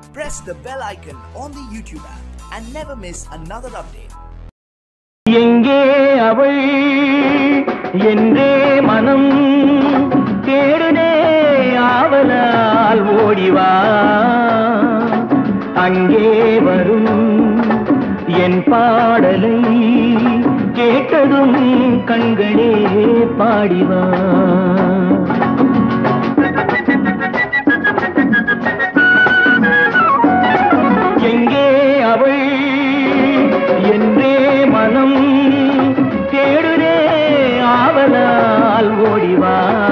press the bell icon on the YouTube app and never miss another update. எங்கே அவள் என்றே மனம் தேடுதே ஆவலால் ஓடிவா அங்கே வரும் என் பாடலை கேட்டதும் கண்களே பாடிவா எங்கே அவள் என்றே மனம் தேடுதே ஆவலால் ஓடிவா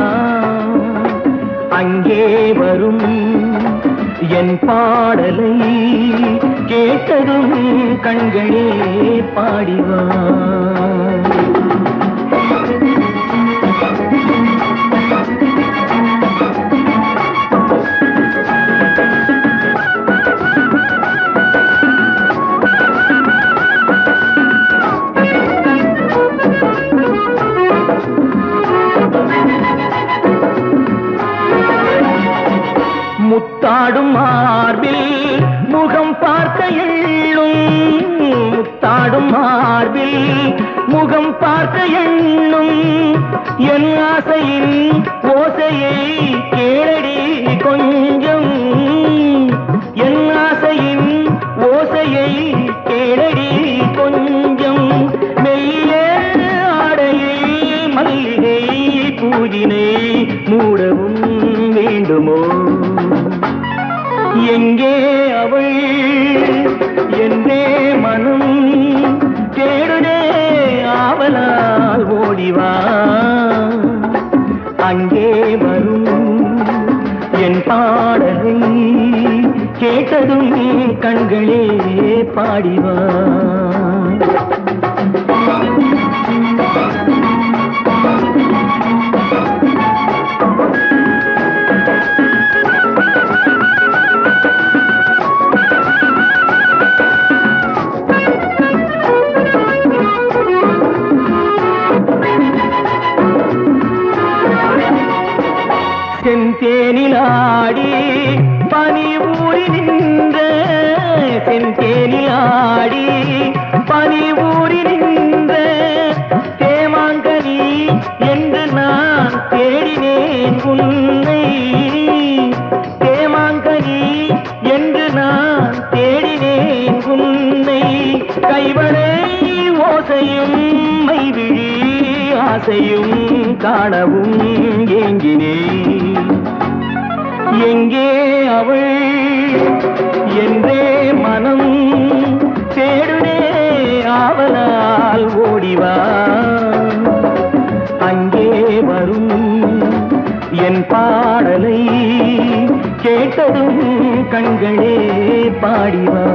அங்கே வரும் என் பாடலை கேட்டதும் கண்களே பாடிவா முத்தாடும் மார்பில் முகம் பார்க்க எண்ணும் முத்தாடும் மார்பில் முகம் பார்க்க எண்ணும் என் ஆசையின் ஓசையை கேளடி கொஞ்சம் என் ஆசையின் ஓசையை கேளடி கொஞ்சம் மெல்லே ஆடையில் மல்லிகை பூஜினை மூடவும் வேண்டுமோ எங்கே அவள் என்றே மனம் தேடுதே ஆவலால் ஓடிவா அங்கே வரும் என் பாடலை கேட்டதும் கண்களே பாடிவா செந்தேனிலாடி பனி ஊறி நின்ற செந்தேனிலாடி பனி ஊறி நின்ற தேமாங்கனி என்று நான் தேடினேன் உன்னை தேமாங்கனி என்று நான் தேடினேன் உன்னை கைவளை ஓசையும் மைவிழி ஆசையும் காணவும் ஏங்கினேன் எங்கே அவள் என்றே மனம் தேடுனே ஆவலால் ஓடிவா அங்கே வரும் என் பாடலை கேட்டதும் கண்களே பாடிவா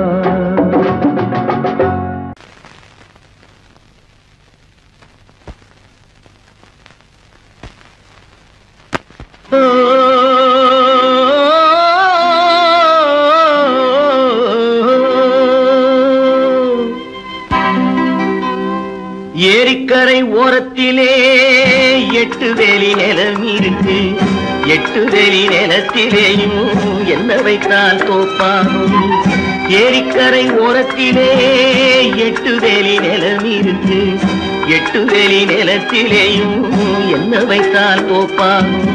ஏரிக்கரை ஓரத்திலே எட்டு வேலி நிலம் இருக்கு எட்டு வேலி நிலத்திலேயும் என்ன வைத்தால் தோப்பாகும் ஏரிக்கரை ஓரத்திலே எட்டு வேலி நிலம் இருக்கு எட்டு வேலி நிலத்திலேயும் என்ன வைத்தால் தோப்பாகும்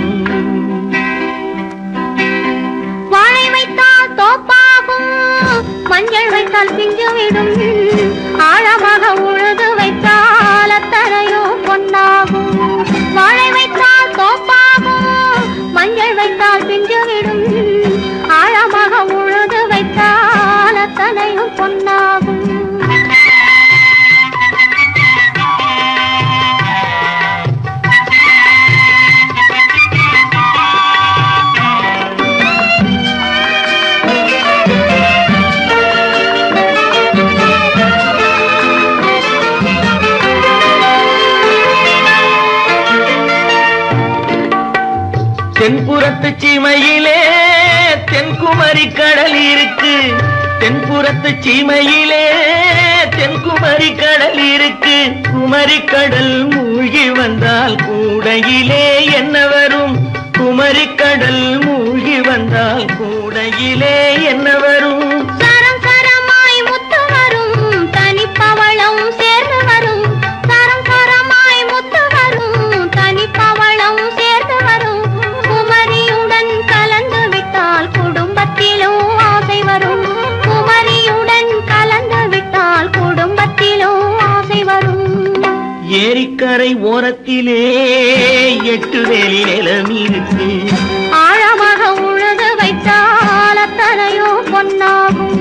வாழை வைத்தால் தோப்பாகும் மஞ்சள் வைத்தால் பிஞ்சு விடும் ஆழமாக உழுது வைத்தால் அத்தனையோ பொன்னாகும் வாழை வைத்தால் தோப்பாகும் மஞ்சள் வைத்தால் பிஞ்சு விடும் ஆழமாக உழுது வைத்தால் அத்தனையும் பொன்னாகும் தென்புறத்து சீமையிலே தென்குமரி கடல் இருக்கு தென்புறத்து சீமையிலே தென்குமரி கடல் இருக்கு குமரி கடல் மூழ்கி வந்தால் கூடையிலே என்ன வரும் குமரி கடல் மூழ்கி வந்தால் கூடையிலே என்ன வரும் சரம் சரமாய் முத்து வரும் தனிப்பவளம் சேர்ந்து வரும் சரம் சரமாய் முத்து வரும் தனிப்பவளம் சேர்ந்து வரும் குமரியுடன் கலந்து விட்டால் குடும்பத்திலும் ஆசை வரும் குமரியுடன் கலந்து விட்டால் குடும்பத்திலும் ஆசை வரும் ஏரிக்கரை ஓரத்திலே எட்டு வேலி நிலம் இருக்கு ஆழமாக உழுது வைத்தால் அத்தனையோ பொன்னாகும்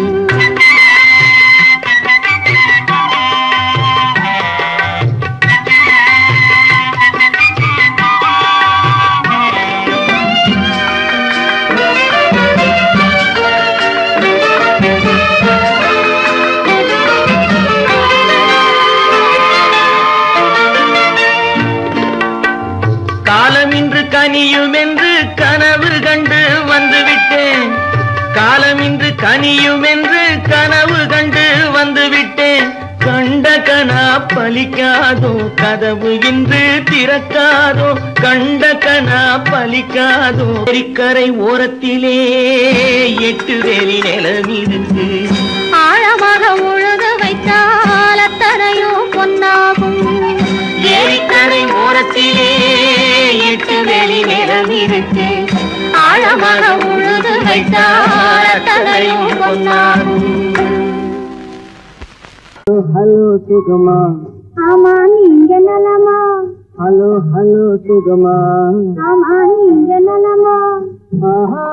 காலம் இன்று கனியும் என்று கனவு கண்டு வந்து விட்டேன் காலம் இன்று கனியும் என்று கனவு கண்டு வந்து விட்டேன் கண்ட கனா பலிக்காதோ கதவு இன்று திறக்காதோ கண்ட கனா பலிக்காதோ ஏரிக்கரை ஓரத்திலே எட்டு வேலி நிலம் இருக்கு ஆழமாக உழுது வைத்தால் அத்தனையோ பொன்னாகும் ஏரிக்கரை ஓரத்திலே எட்டு வேலி நிலம் இருக்கு ஆழமாக உழுது வைத்தால் அத்தனையோ பொன்னாகும் ஹலோ சுகமா ஆமா நீங்க நலமா ஹலோ ஹலோ சுகமா ஆமா நீங்க நலமா ஆஹா.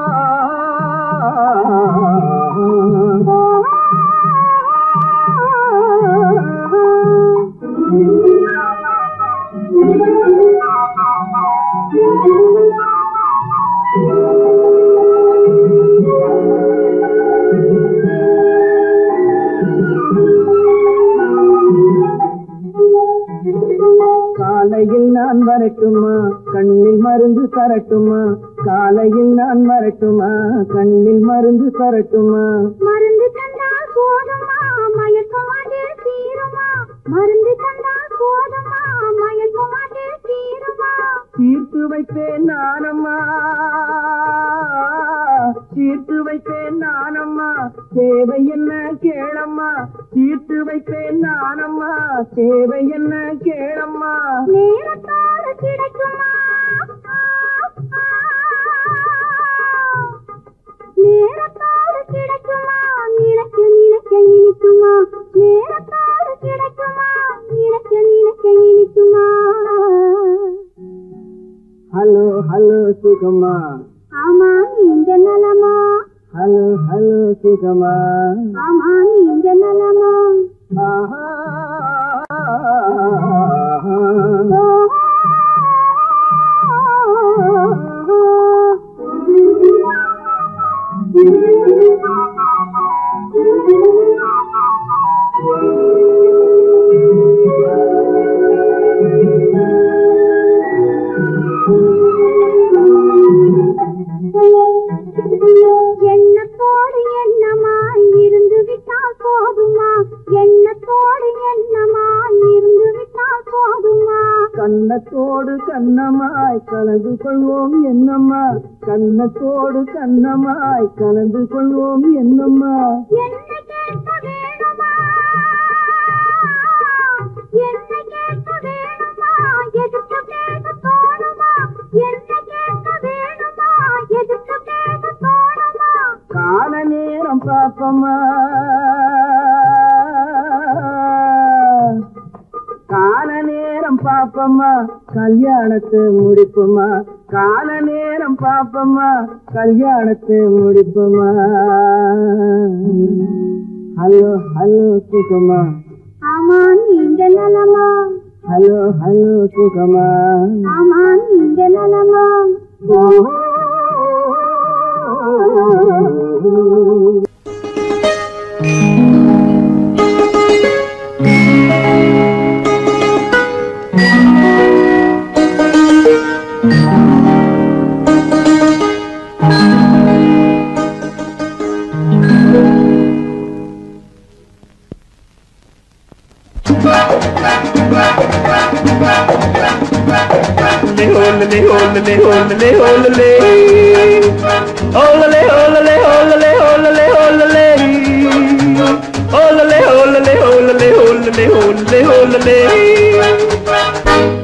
காலையில் நான் வரட்டுமா கண்ணில் மருந்து தரட்டுமா காலையில் நான் வரட்டுமா கண்ணில் மருந்து தரட்டுமா மருந்து தந்தால் போதுமா மயக்கமாட்டே தீருமா மருந்து தந்தால் போதுமா மயக்கமாட்டே தீருமா தீர்த்து வைப்பேன் நானம்மா தீர்த்து வைப்பேன் நானம்மா தேவை என்ன கேளம்மா தீர்த்து வைப்பேன் நானம்மா தேவை என்ன கேளம்மா நேரத்தோடு கிடைக்குமா நேரத்தோடு கிடைக்குமா நினைக்க நினைக்க இனிக்குமா நேரத்தோடு கிடைக்குமா நினைக்க நினைக்க இனிக்குமா ஹலோ ஹலோ சுகமா ஆமா நீங்க நலமா ஹலோ ஹலோ சுகமா ஆமா நீங்க நலமா ஆஹா. எண்ணத்தோடு எண்ணமாய் இருந்து விட்டால் போதுமா எண்ணத்தோடு எண்ணமாய் இருந்து விட்டால் போதுமா கண்ணத்தோடு கண்ணமாய் கலந்து கொள்வோம் என்னம்மா கண்ணத்தோடு கண்ணமாய் கலந்து கொள்வோம் என்னம்மா என்னை கேட்க வேணுமா என்னை கேட்க வேணுமா எதுக்கு பேச தோணுமா என்னை கேட்க வேணுமா எதுக்கு பேச தோணுமா கால நேரம் பாப்பமா கால நேரம் பாப்பமா கல்யாணத்தை முடிப்புமா கால நேரம் பாப்பமா கல்யாணத்தை முடிப்புமா ஹலோ ஹலோ சுகமா ஆமா நீங்க நலமா ஹலோ ஹலோ சுகமா ஆமா நீங்க நலமா ஒல்லே olale, olale, olale. Olale, olale, olale, olale, olale. Olale, olale, olale, olale, olale, olale.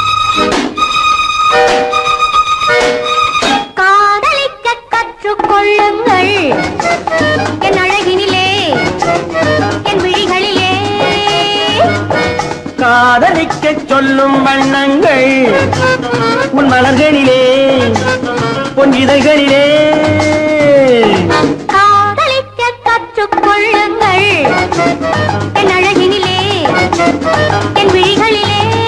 காதலிக்க கற்றுக்கொள்ளுங்கள் என் அழகினிலே என் விழிகளிலே காதலிக்கச் சொல்லும் வண்ணங்கள் உன் மலர்களிலே பொன் இதழ்களிலே காதலிக்க கற்றுக்கொள்ளுங்கள் என் அழகினிலே என் விழிகளிலே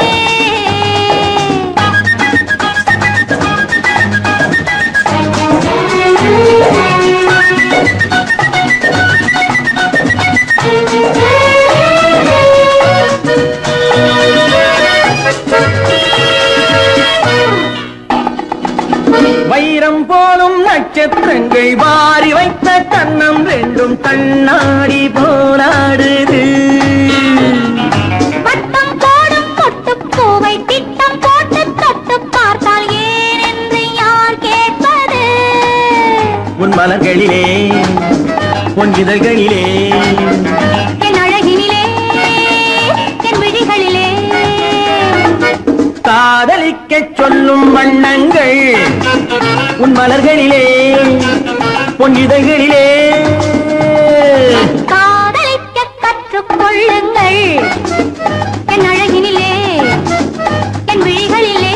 வைரம் போலும் நட்சத்திரங்கள் வாரி வைத்த கண்ணம் ரெண்டும் கண்ணாடி போராடுது வட்டம் போடும் பொட்டுப் பூவை திட்டம் போட்டு தொட்டு பார்த்தால் ஏன் என்று யார் கேட்பது உன் மலர்களிலே உன் இதழ்களிலே என் அழகினிலே என் விழிகளிலே காதலிக்கச் சொல்லும் வண்ணங்கள் உன் மலர்களிலே உன் இதழ்களிலே காதலிக்க கற்றுக்கொள்ளுங்கள் என் அழகினிலே என் விழிகளிலே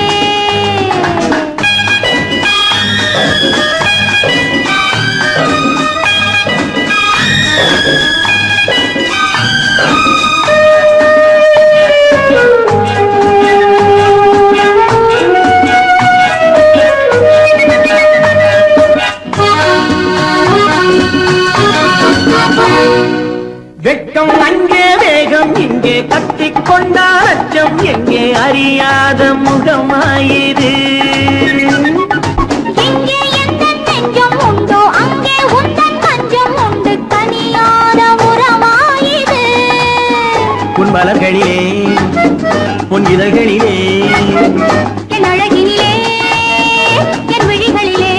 வெட்கம் அங்கே வேகம் இங்கே கட்டிக் கொண்டால் அச்சம் எங்கே அறியாத முகமாயிது எங்கே எந்த நெஞ்சம் உண்டோ அங்கே உந்தன் மஞ்சம் உண்டு தனியாத உறவாயிது உன் மலர்களிலே உன் இதழ்களிலே என் அழகினிலே என் விழிகளிலே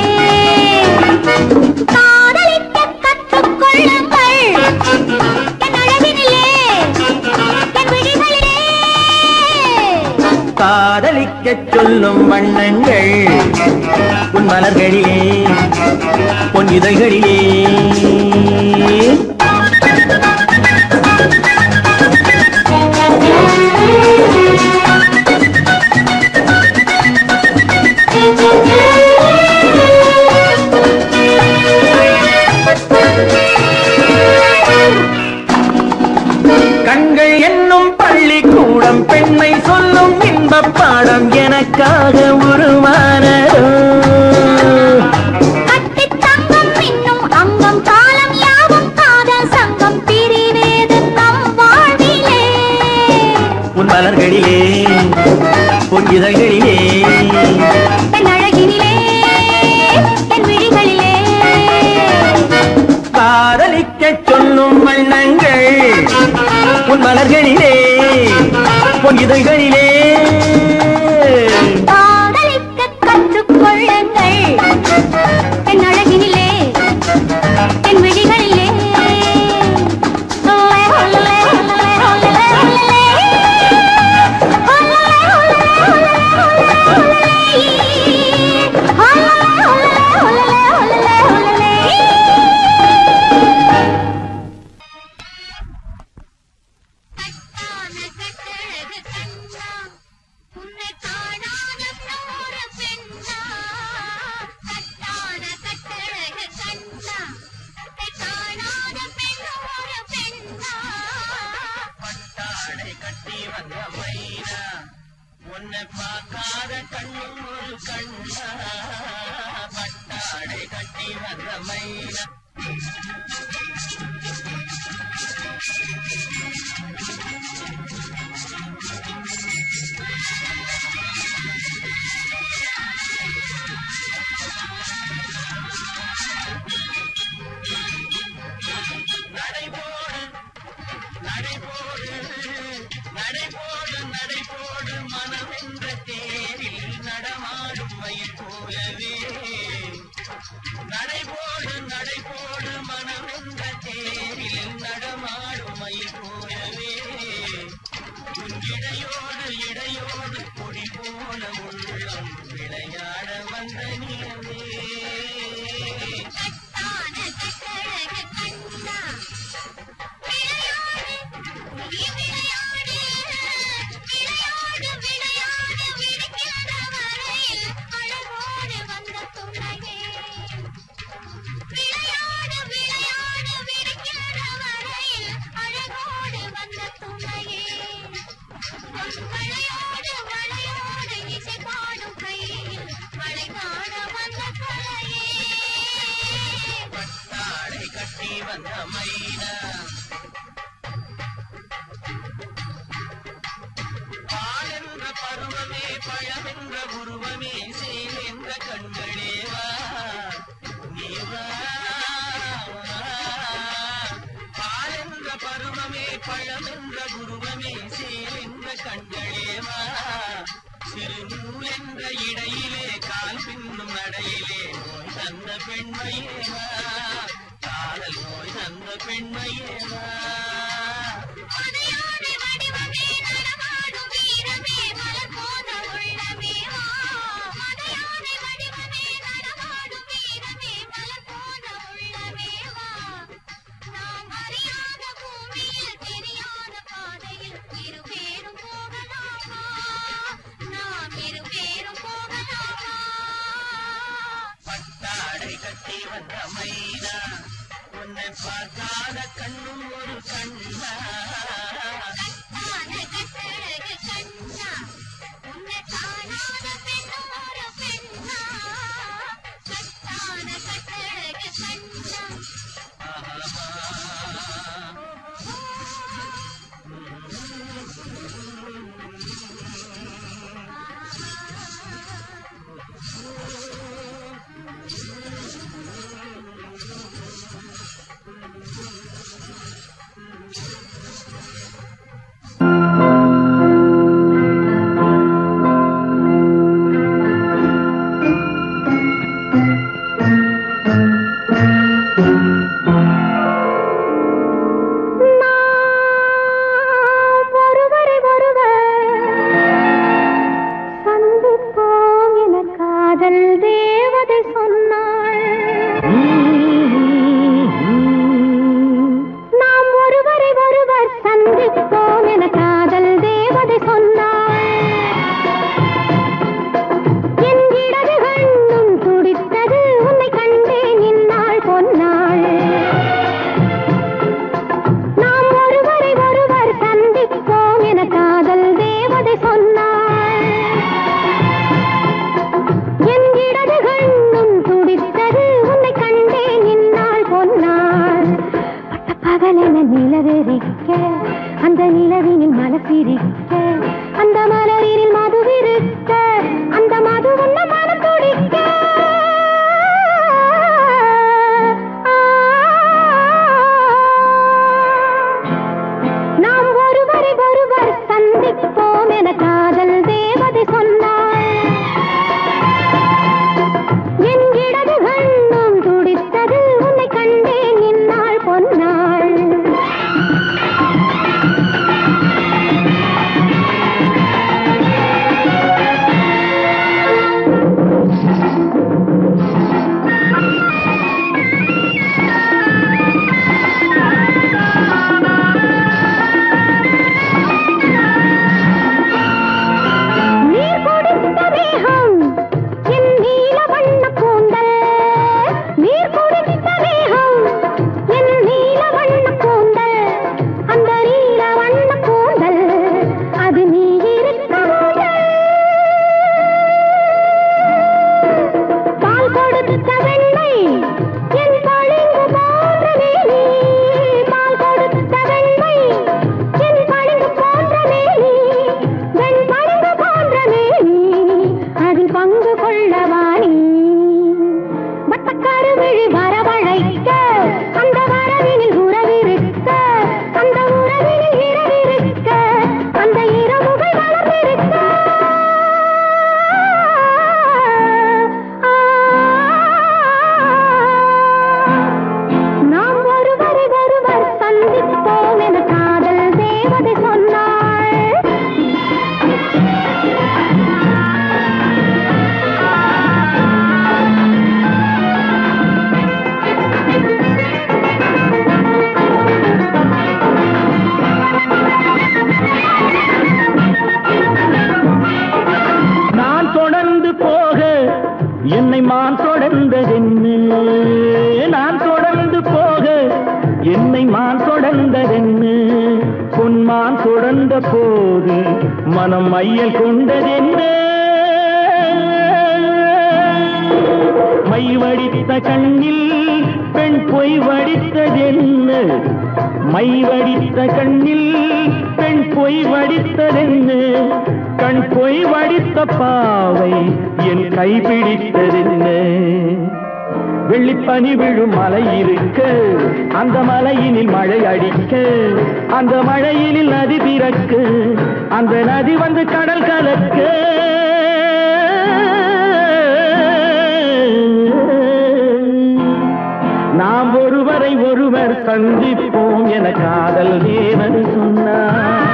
காதலிக்க கற்றுக்கொள்ளுங்கள் என் அழகினிலே என் விழிகளிலே காதலிக்கச் சொல்லும் வண்ணங்கள் உன் மலர்களிலே உன் இதழ்களிலே கண்கள் என்னும் பள்ளிக்கூடம் பெண்மை சொல்லும் இன்பப் பாடம் எனக்காக உருவானதோ கட்டித் தங்கம் மின்னும் அங்கம் காலம் யாவும் காதல் சங்கம் பிரிவேது நம் வாழ்விலே உன் மலர்களிலே உன் இதழ்களிலே என் அழகினிலே என் விழிகளிலே காதலிக்கச் சொல்லும் வண்ணங்கள் உன் மலர்களிலே உன் இதழ்களிலே காதலிக்க கற்றுக்கொள்ளுங்கள் என் அழகினிலே என் விழிகளிலே ஒல்லே, ஒல்லே, ஒல்லே, ஒல்லே, ஒல்லே. ஒல்லே, ஒல்லே, ஒல்லே, ஒல்லே, ஒல்லே. ஒல்லே, ஒல்லே, ஒல்லே, ஒல்லே, ஒல்லே. கட்டான கட்டழகு கண்ணா உன்னை காணாத நூறு பெண்ணா கட்டான கட்டழகு கண்ணா உன்னை காணாத பெண்ணோரு பெண்ணா பட்டாடை கட்டி வந்த மைனா உன்னை பார்க்காத கண்ணும் ஒரு கண்ணா பட்டாடை கட்டி வந்த மைனா நடைபோடு நடைபோடு நடைபோடு நடைபோடு மனம் என்ற தேரில் நடமா வந்த மைனா பாலென்ற பருவமே பழமென்ற உருவமே சேலென்ற கண்களே வா நீ வா பாலென்ற பருவமே பழமென்ற உருவமே சேலென்ற கண்களே வா சிறுநூல் என்ற இடையிலே கால் பின்னும் நடையிலே நோய் தந்த பெண்மையே வா காதல் நோய் தந்த பெண்மையே வா அதையாடி வடிவமே நடமாடும் வீரமே மலர் போன உள்ளமே வா அதையாடி வடிவமே நடமாடும் வீரமே மலர் போன உள்ளமே வா நாம் அறியாத பூமியில் தெரியாத பாதையில் இருவேரும் போகலாமா நாம் இருவேரும் போகலாமா பட்டாடை கட்டி வந்த மைனா உன்னை பார்க்காத கண்ணும் ஒரு கண்ணா ஆன கட்டழகு கண்ணா உன்னை காணாத பெண்ணும் ஒரு பெண்ணா கட்டான கட்டழகு கண்ணா நாம் ஒருவரை ஒருவர் சந்திப்போம் என காதல் தேவதை சொன்னாள் நாம் ஒருவரை ஒருவர் சந்திப்போம் என காதல் தேவதை சொன்னாள் என் இடது கண்ணும் துடித்தது உன்னை கண்டேன் இந்நாள் பொன்னாள் நாம் ஒருவரை ஒருவர் சந்திப்போம் என காதல் தேவதை சொன்னாள் என் இடது கண்ணும் துடித்தது உன்னை கண்டேன் இந்நாள் பொன்னாள் பட்ட பகலென நிலவெறிக்க அந்த நிலவினில் மனசிரிக்க அந்த மலரினில் மதுவிருக்க அந்த மது உன்ன மனம் துடிக்க நாம் ஒருவரை ஒருவர் சந்திப்போம் என காதல் தேவதை சொன்னாள் என் இடது கண்ணும் துடித்தது உன்னை கண்டேன் இந்நாள் பொன்னாள் நீர் குடித்த மேகம் என் நீல வண்ண கூந்தல் நீர் குடித்த மேகம் என் நீல வண்ண கூந்தல் அந்த நீல வண்ண கூந்தல் அது நீ இருக்க முதல் பால் கொடுத்த வெண்ணை என் பளிங்கு போன்ற மேனி பால் கொடுத்த வெண்ணை என் பளிங்கு போன்ற மேனி வெண் பளிங்கு போன்ற மேனி அதில் பங்கு கொள்ளவாணி வட்டக்காரு விழி வரவழைக்க அந்த வரவினில் உறவிருக்க அந்த உறவினில் இரவிருக்க அந்த இரவுகள் வளர்ந்திருக்க நாம் ஒருவரை ஒருவர் சந்திப்போம் என காதல் தேவதை சொன்னாள் நான் தொடர்ந்து போக என்னை மான் தொடர்ந்ததென்னு நான் தொடர்ந்து போக என்னை மான் தொடர்ந்ததென்னு பொன்மான் தொடர்ந்த போது மனம் மையல் கொண்டதென்னு மை வடித்த கண்ணில் பெண் பெண் பொய் வடித்ததென்ன மை வடித்த கண்ணில் பெண் பொய் வடித்ததென்ன கண் பொய் வடித்த பாவை என் கை பிடித்ததென்ன வெள்ளிப்பனி விழும் மலை இருக்க அந்த மலையினில் மழை அடிக்க அந்த மழையினில் நதி பிறக்க அந்த நதி வந்து கடல் கலக்க நாம் ஒருவரை ஒருவர் சந்திப்போம் என காதல் தேவன் சொன்னார்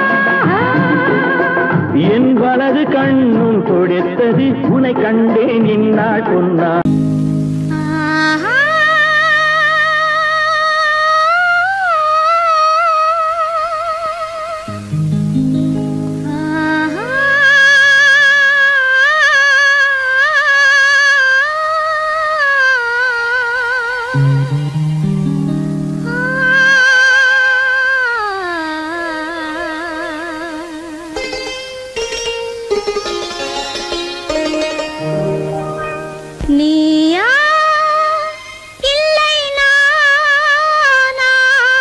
என் வலது கண்ணும் துடைத்தது உனை கண்டேன் இந்நாள் சொன்னார் நீயா இல்லை நானா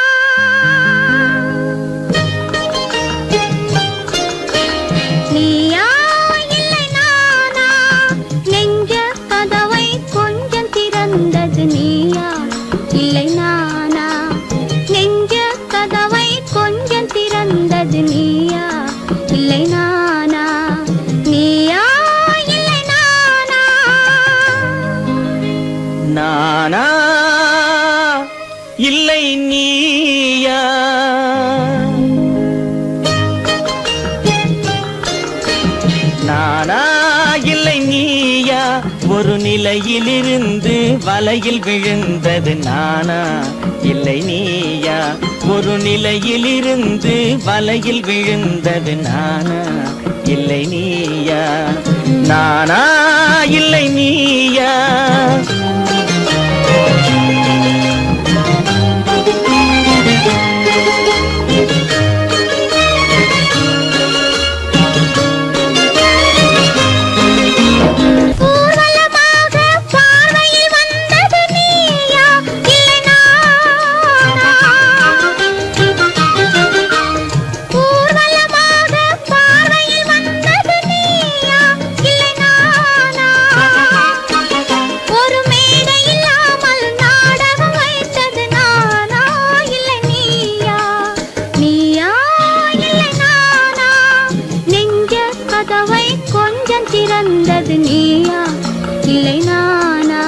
நீயா இல்லை நானா நெஞ்ச கதவை கொஞ்சம் திறந்தது நீயா இல்லை நானா நெஞ்ச கதவை கொஞ்சம் திறந்தது நீயா இல்லை நானா நீயா இல்லை நானா நானா இல்லை நீயா நானா இல்லை நீயா ஒரு நிலையிலிருந்து வலையில் விழுந்தது நானா இல்லை நீயா ஒரு நிலையிலிருந்து வலையில் விழுந்தது நானா இல்லை நீயா நானா இல்லை நீயா ஊர்வலமாக பார்வையில் வந்தது நீயா இல்லை நானா ஊர்வலமாக பார்வையில் வந்தது நீயா இல்லை நானா ஒரு மேடை இல்லாமல் நாடகம் வைத்தது நானா இல்லை நீயா நீயா இல்லை நானா நெஞ்ச கதவை கொஞ்சம் திறந்தது நீயா இல்லை நானா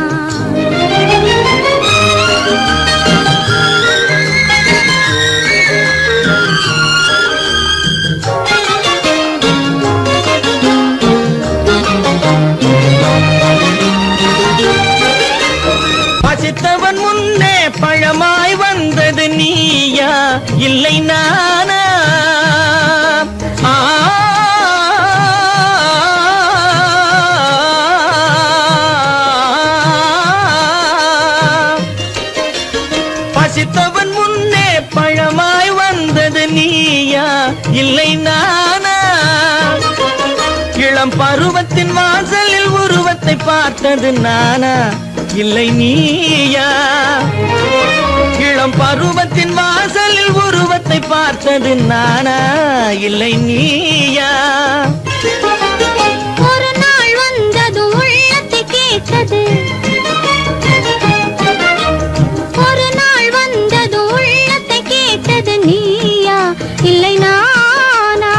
பசித்தவன் முன்னே பழமாய் வந்தது நீயா இல்லை நானா ஆ பசித்தவன் முன்னே பழமாய் வந்தது நீயா இல்லை நானா இளம் பருவத்தின் வாசலில் உருவத்தை பார்த்தது நானா இல்லை நீயா இளம் பருவத்தின் வாசலில் உருவத்தை பார்த்தது நானா இல்லை நீயா ஒரு நாள் வந்தது உள்ளத்தை கேட்டது ஒரு நாள் வந்தது உள்ளத்தை கேட்டது நீயா இல்லை நானா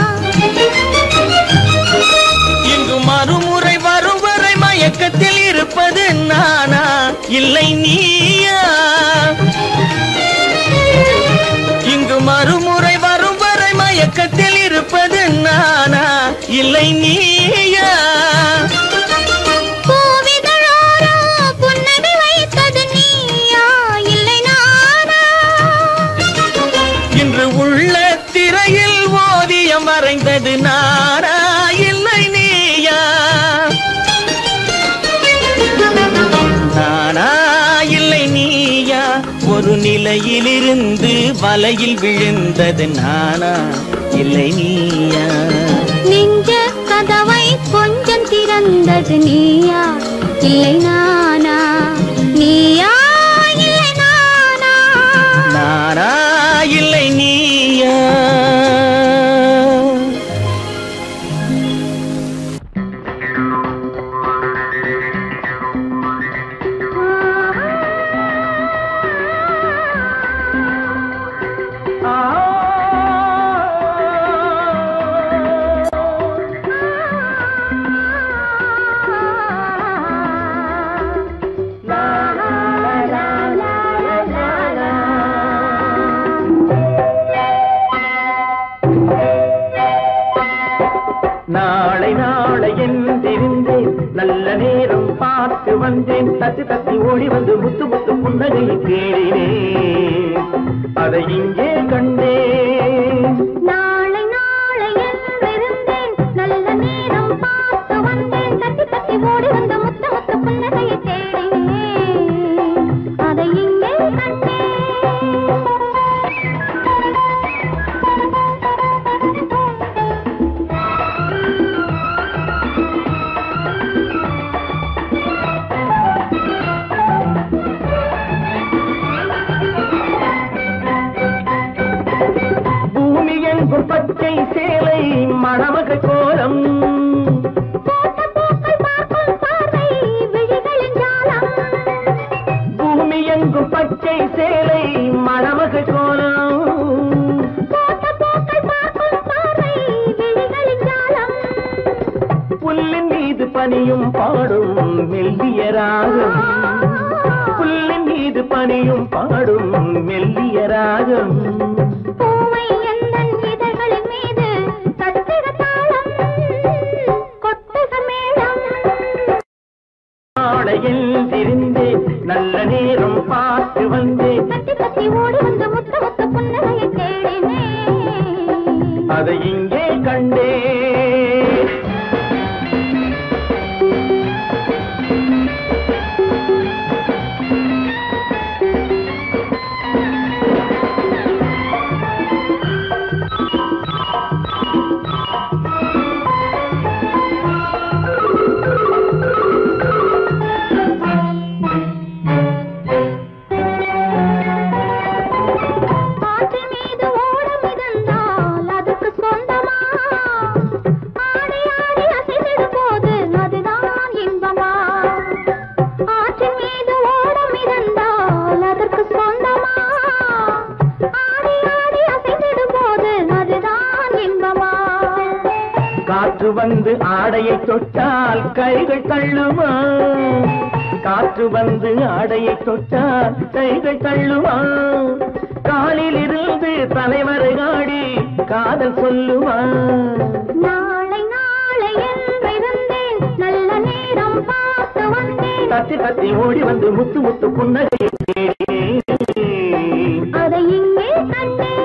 இங்கு மறுமுறை வரும் வரை மயக்கத்தில் இருப்பது நானா இல்லை நீயா இங்கு மறுமுறை வரும் வரை மயக்கத்தில் இருப்பது நானா இல்லை நீயா பூவிதழோரோ புன்னகை வைத்தது நீயா இல்லை நானா இன்று உள்ள திரையில் ஓவியம் வரைந்தது நானா இல்லை நீயா நானா இல்லை நீயா ஒரு நிலையிலிருந்து வலையில் விழுந்தது நானா இல்லை நீயா நெஞ்ச கதவை கொஞ்சம் திறந்தது நீயா இல்லை நானா நீயா தத்தி தத்தி ஓடி வந்து முத்து முத்து புன்னகையை தேடினேன் அதை இங்கே கண்டேன் நாளை நாளை என்றிருந்தேன் நல்ல நேரம் பார்த்து வந்தேன் தட்டி தட்டி ஓடி வந்த முத்த முத்த புன்னகையை தேடினேன் அதை இங்கே பூமி எங்கும் பச்சை சேலை மணமக கோலம் போட்ட பூக்கள் பார்க்கும் பார்வை விழிகளின் ஜாலம் பூமி எங்கும் பச்சை சேலை மணமக கோலம் போட்ட பூக்கள் பார்க்கும் பார்வை விழிகளின் ஜாலம் புல்லின் மீது பனியும் பாடும் மெல்லிய ராகம் புல்லின் மீது பனியும் பாடும் மெல்லிய ராகம் பூவை எந்தன் இதழ்களின் மீது தட்டுக தாளம் கொட்டுக மேளம் ஆடையில் திரிந்தேன் நல்ல நேரம் பார்த்து வந்தேன் தட்டி தட்டி ஓடி வந்து முத்த முத்த புன்னகையை தேடினேன் அதை இங்கே கண்டேன் ஆற்று மீது ஓடம் மிதந்தால் அதுக்கு சொந்தமா ஆடி ஆடி அசைந்திடும் போது அதுதான் இன்பமா ஆற்றின் மீது ஓடம் மிதந்தால் அதற்கு சொந்தமா ஆடி ஆடி அசைந்திடும் போது அதுதான் இன்பமா காற்று வந்து ஆடையை தொட்டால் கைகள் தள்ளுமா காற்று வந்து ஆடையை தொட்டால் கைகள் தள்ளுமா காலில் இருந்து தலைவரை ஆடி காதல் சொல்லுமா நாளை நாளை என்றிருந்தேன் நல்ல நேரம் பார்த்து வந்தேன் தத்தி தத்தி ஓடி வந்து முத்து முத்து புன்னகையை தேடினேன். அதை இங்கே கண்டேன்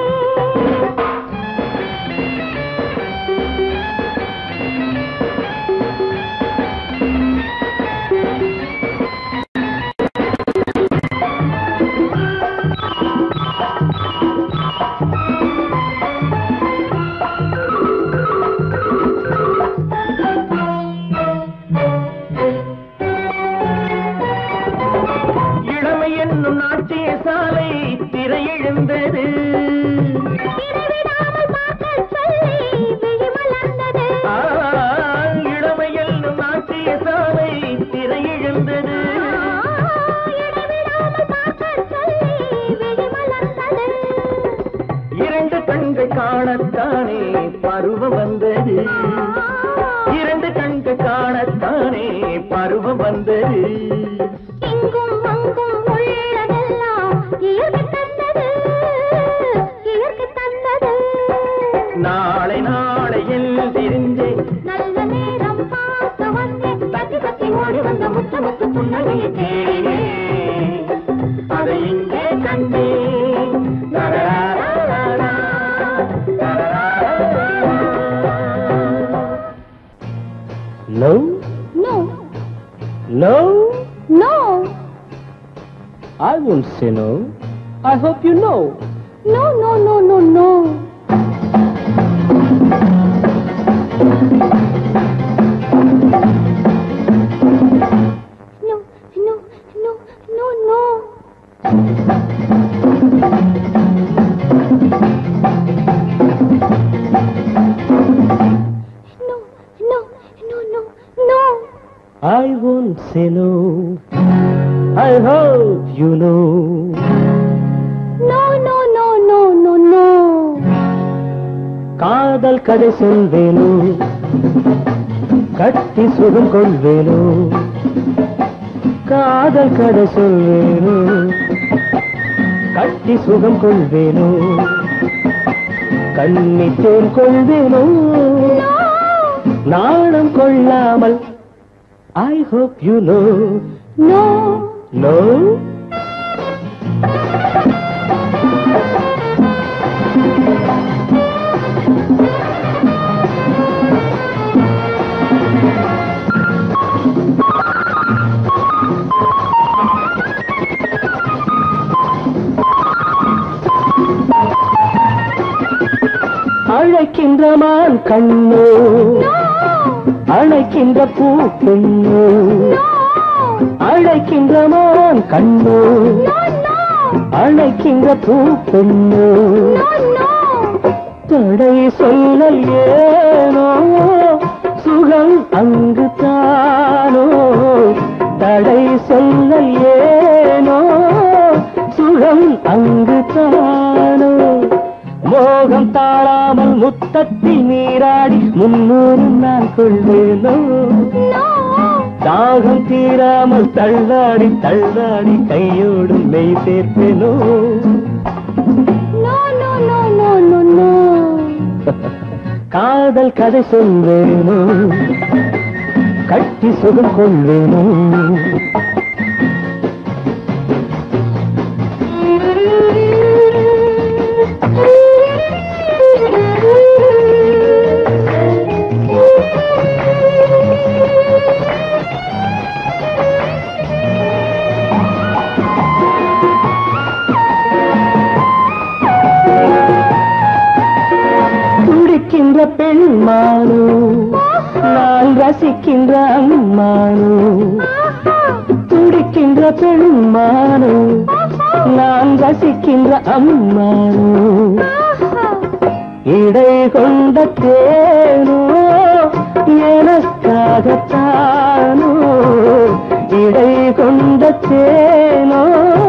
இளமை என்னும் நாட்டிய சாலை திரையெழுந்தது இடைவிடாமல் பார்க்கச் சொல்லி விழி மலர்ந்தது. ஆ, இளமை என்னும் நாட்டிய சாலை திரையெழுந்தது இடைவிடாமல் பார்க்கச் சொல்லி விழி மலர்ந்தது. இரண்டு கண்கள் காணத்தானே பருவம் வந்தது இரண்டு கண்கள் காணத்தானே பருவம் வந்தது இங்கும் அங்கும் உள்ளதெல்லாம் இயற்கை தந்தது, இயற்கை தந்தது. நாளை நாளை எழுந்திருந்தே நல்ல நேரம் பார்த்து வந்தேன் தத்தி தத்தி ஓடி வந்த முத்த முத்து புன்னகையை தேடினேன் அதை இங்கே கண்டேன் தரராரரரா, தரராரரரா. No? No, No? no, I won't say no. I hope you know. no, no, no, no, no. No, no, no, no, no. No, no, no, no, no. I won't say no. I hope you know. No, no, no, no, no, no. காதல் கதை சொல்வேனோ கட்டி சுகம் கொள்வேனோ காதல் கதை சொல்வேனோ கட்டி சுகம் கொள்வேனோ கண்ணித்தேன் கொள்வேனோ நாணம் கொள்ளாமல் I hope you know no no அழைக்கின்ற மான் கண்ணோ அழைக்கின்ற பூ பெண்ணோ அழைக்கின்ற மான் கண்ணோ அழைக்கின்ற பூ பெண்ணோ தடை சொல்லல் ஏனோ சுகம் அங்கு தானோ தடை சொல்லல் ஏனோ சுகம் அங்கு தானோ மோகம் தாழாமல் முத்தத்தில் நீராடி முன்னூறு நான் கொள்வேனோ தாகம் தீராமல் தள்ளாடி தள்ளாடி கையோடு மெய் சேர்ப்பேனோ no no no no no no காதல் கதை சொல்வேனோ கட்டி சுகம் கொள்வேனோ துடிக்கின்ற பெண்மானோ நான் ரசிக்கின்ற அம்மானோ துடிக்கின்ற பெண்மானோ நான் ரசிக்கின்ற அம்மானோ இடை கொண்ட தேனோ எனக்காகத்தானோ இடை கொண்ட தேனோ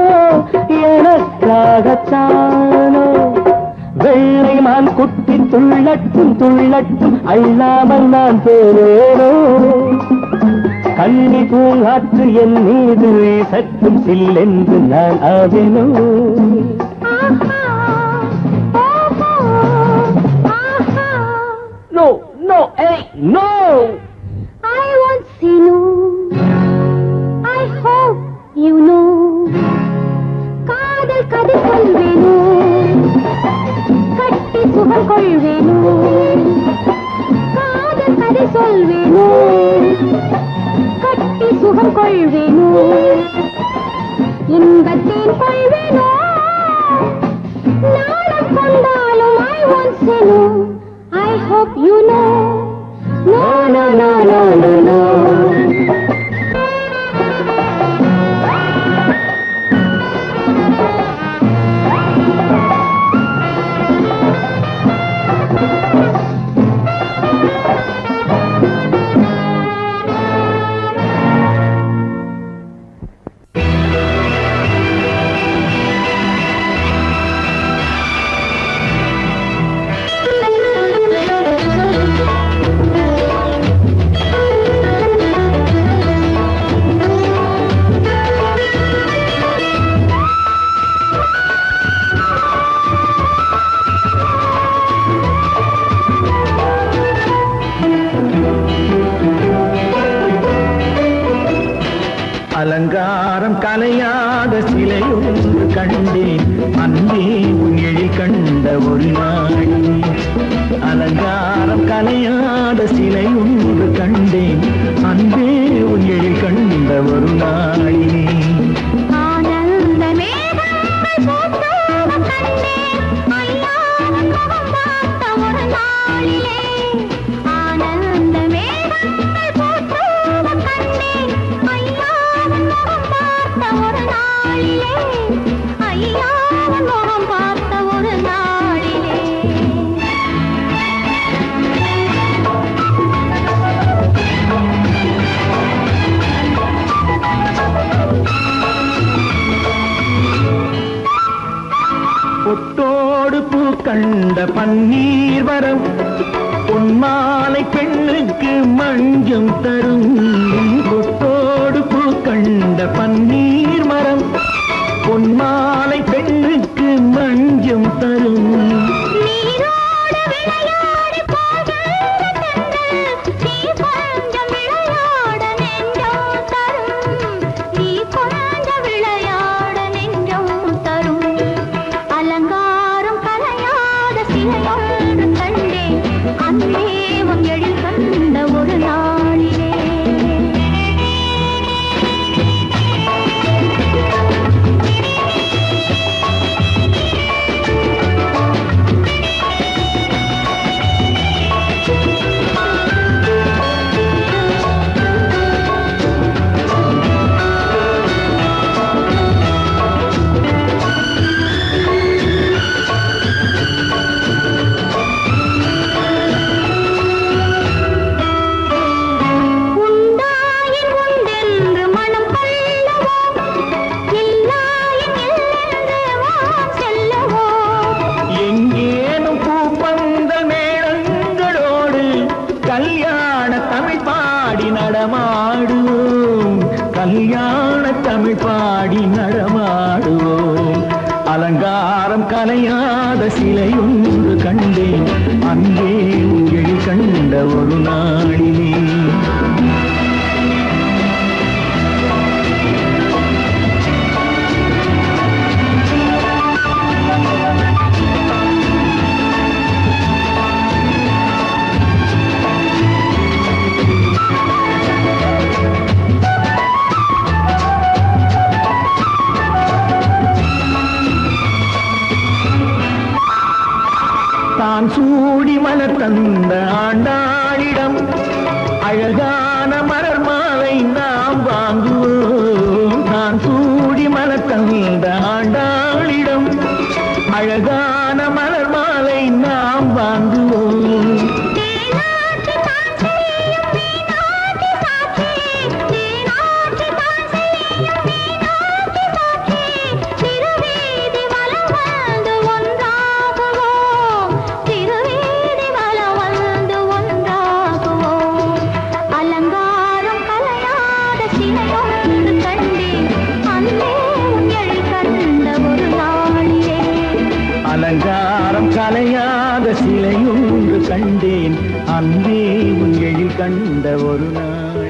எனக்காகத்தானோ வெள்ளை மான் குட்டி துள்ளட்டும் துள்ளட்டும் அள்ளாமல் நான் போவேனோ கண்ணி பூங்காற்று என் மீது சற்றும் சில்லென்று நான் ஆவேனோ நோ நோ ஏய் no I won't say no. I hope you know. காதல் கதை சொல்வேனோ கட்டி சுகம் கொள்வேனோ காதல் கதை சொல்வேனோ கட்டி சுகம் கொள்வேனோ இன்பத்தேன் கொள்வேனோ நாளம் கொண்டாலும் I won't say no. I hope you know. No, no, no, no, no, no. அலங்காரம் கலையாத சிலை ஒன்று கண்டேன் அன்பே உன் எழில் கண்ட ஒரு நாள் அலங்காரம் கலையாத சிலை ஒன்று கண்டேன் அன்பே உன் எழில் கண்ட ஒரு நாளினே ஆனந்த மேகங்கள் பூத்தோகம் கண்டேன் ஐயாவின் முகம் பார்த்த ஒரு நாளிலே ஆனந்த மேகங்கள் பூத்தோகம் கண்டேன் ஐயாவின் முகம் பார்த்த ஒரு நாளிலே ஐயாவின் முகம் பார்த்த ஒரு நாளிலே பொட்டோடு பூ கண்ட பன்னீர் வரம் பொன்மாலை பெண்ணுக்கு மஞ்சம் தரும் பொட்டோடு பூ கண்ட பன்னீர் மரம் பொன்மாலை பெண்ணுக்கு மஞ்சம் தரும் நீரோடு விளையாடி போகின்ற தென்றல், நீ கொஞ்சம் விளையாட நெஞ்சம் தரும். நீ நடமாடுவோம் அலங்காரம் கலையாத சிலை ஒன்று கண்டேன் அங்கே உங்கள் கண்ட ஒரு நாளிலே தான் சூடி மலர் தந்த ஆண்டாளிடம் அழகான மலர் மாலை நாம் வாங்குவோம் தான் சூடி மலர் தந்த ஆண்டாளிடம் அழகான மலர் மாலை நாம் வாங்குவோம் தேனாற்றி தான் செய்யும் மீனாட்சி சாட்சி தேனாற்றி தான் செய்யும் மீனாட்சி சாட்சி திருவீதி வலம் வந்து ஒன்றாகுவோம் திருவீதி வலம் வந்து ஒன்றாகுவோம் அலங்காரம் கலையாத சிலையொன்று கண்டேன் அன்பே உன் எழி கண்ட ஒரு நாளிலே அலங்காரம் கலையாத சிலை ஒன்று கண்டேன் அன்பே உன் எழில் கண்ட ஒரு நாள்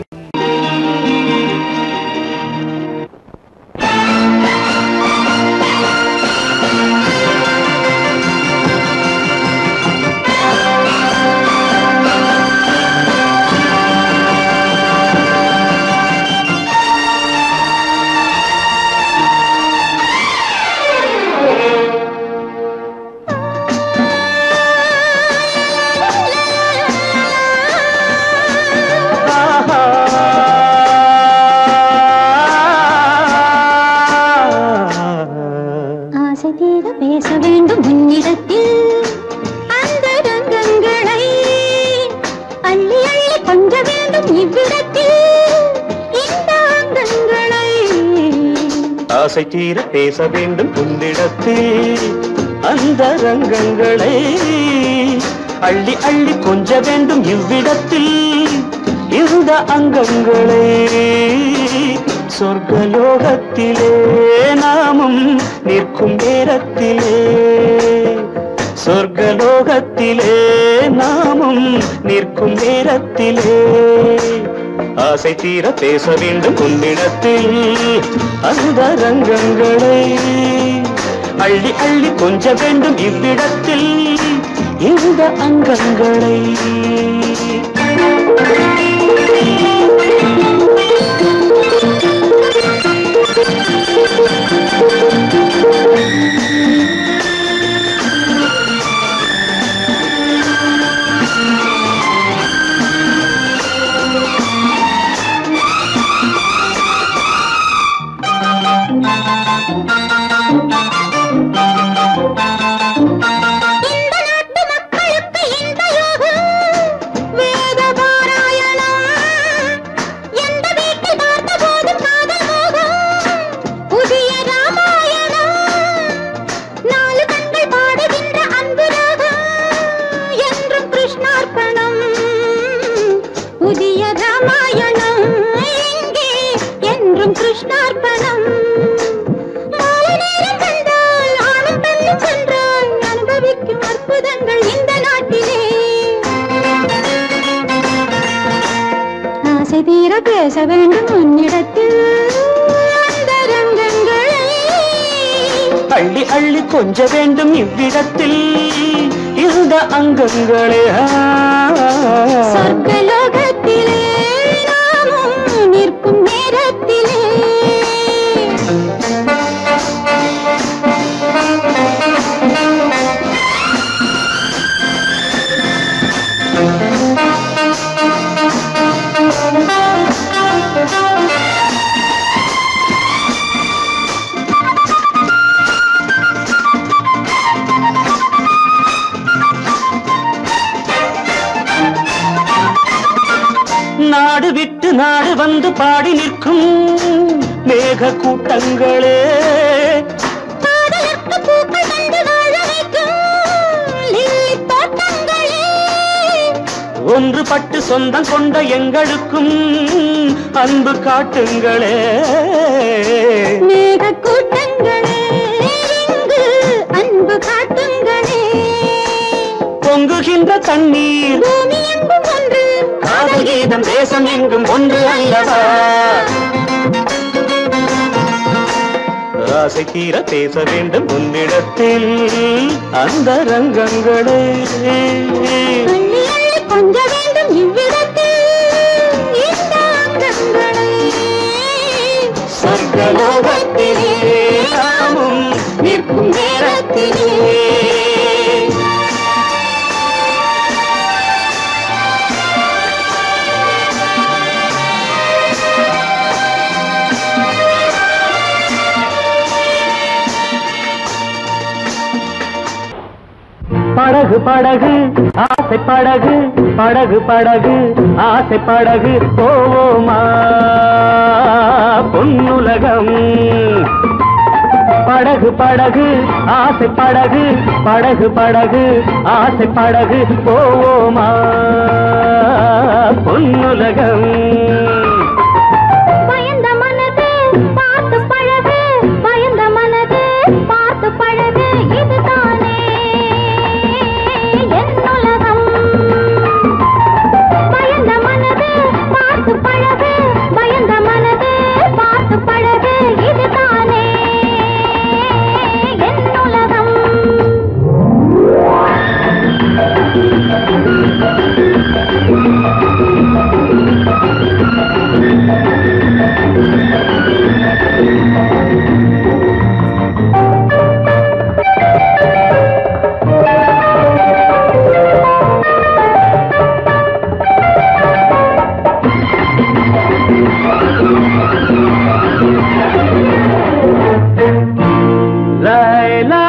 ஆசை தீர பேச வேண்டும் உன்னிடத்தில் அந்த ரங்கங்களை அள்ளி அள்ளி கொஞ்ச வேண்டும் இவ்விடத்தில் இந்த அங்கங்களை ஆசை தீர பேச வேண்டும் உன்னிடத்தில் அந்த ரங்கங்களை அள்ளி அள்ளி கொஞ்ச வேண்டும் இவ்விடத்தில் இந்த அங்கங்களை சொர்க்கலோகத்திலே நாமும் நிற்கும் நேரத்திலே சொர்க்கலோகத்திலே நாமும் நிற்கும் நேரத்திலே ஆசை தீர பேச வேண்டும் உன்னிடத்தில் அந்த ரங்கங்களை அள்ளி அள்ளி கொஞ்ச வேண்டும் இவ்விடத்தில் இந்த அங்கங்களை இந்த நாட்டு மக்களுக்கு இந்த யோகம் வேத பாராயணம் எந்த வீட்டில் பார்த்த போதும் காதல் மோகம் புதிய ராமாயணம் நாலு கண்கள் பாடுகின்ற அன்பு ராகம் என்றும் கிருஷ்ணார்ப்பணம் புதிய ராமாயணம் எங்கே என்றும் கிருஷ்ணார்ப்பணம் மாலை நேரம் வந்தால் ஆணும் பெண்ணும் சென்றால் அனுபவிக்கும் அற்புதங்கள் இந்த நாட்டிலே ஆசை தீர பேச வேண்டும் உன்னிடத்தில் அந்த ரங்கங்களை அள்ளி அள்ளி கொஞ்ச வேண்டும் இவ்விடத்தில் இந்த அங்கங்களே ஆ. சொர்க்கலோகத்திலே நாமும் நிற்கும் நேரத்திலே நாடு விட்டு நாடு வந்து பாடி நிற்கும் மேக கூட்டங்களே காதலுக்கு பூக்கள் தந்து வாழ வைக்கும் லில்லி தோட்டங்களே ஒன்றுபட்டு சொந்தம் கொண்ட எங்களுக்கும் அன்பு காட்டுங்களே மேக கூட்டங்களே இங்கு அன்பு காட்டுங்களே பொங்குகின்ற தண்ணீர் பூமி எங்கும் ஒன்று காதல் கீதம் தேசம் எங்கும் ஒன்று அல்லவா ஆசை தீர பேச வேண்டும் உன்னிடத்தில் அந்த ரங்கங்களே அள்ளி அள்ளி கொஞ்ச வேண்டும் இவ்விடத்தில் இந்த அங்கங்களே சொர்க்கலோகத்திலே நாமும் நிற்கும் நேரத்திலே படகு படகு ஆசை படகு படகு படகு ஆசை படகு போவோமா பொன்னுலகம் படகு படகு ஆசை படகு படகு படகு ஆசை படகு போவோமா பொன்னுலகம் பயந்த மனது பார்த்து பழகு பயந்த மனது பார்த்து பழகு இதுதானே என் உலகம் பயந்த மனது பார்த்து பழகு பயந்த மனது பார்த்து பழகு இதுதானே என் உலகம் லைலா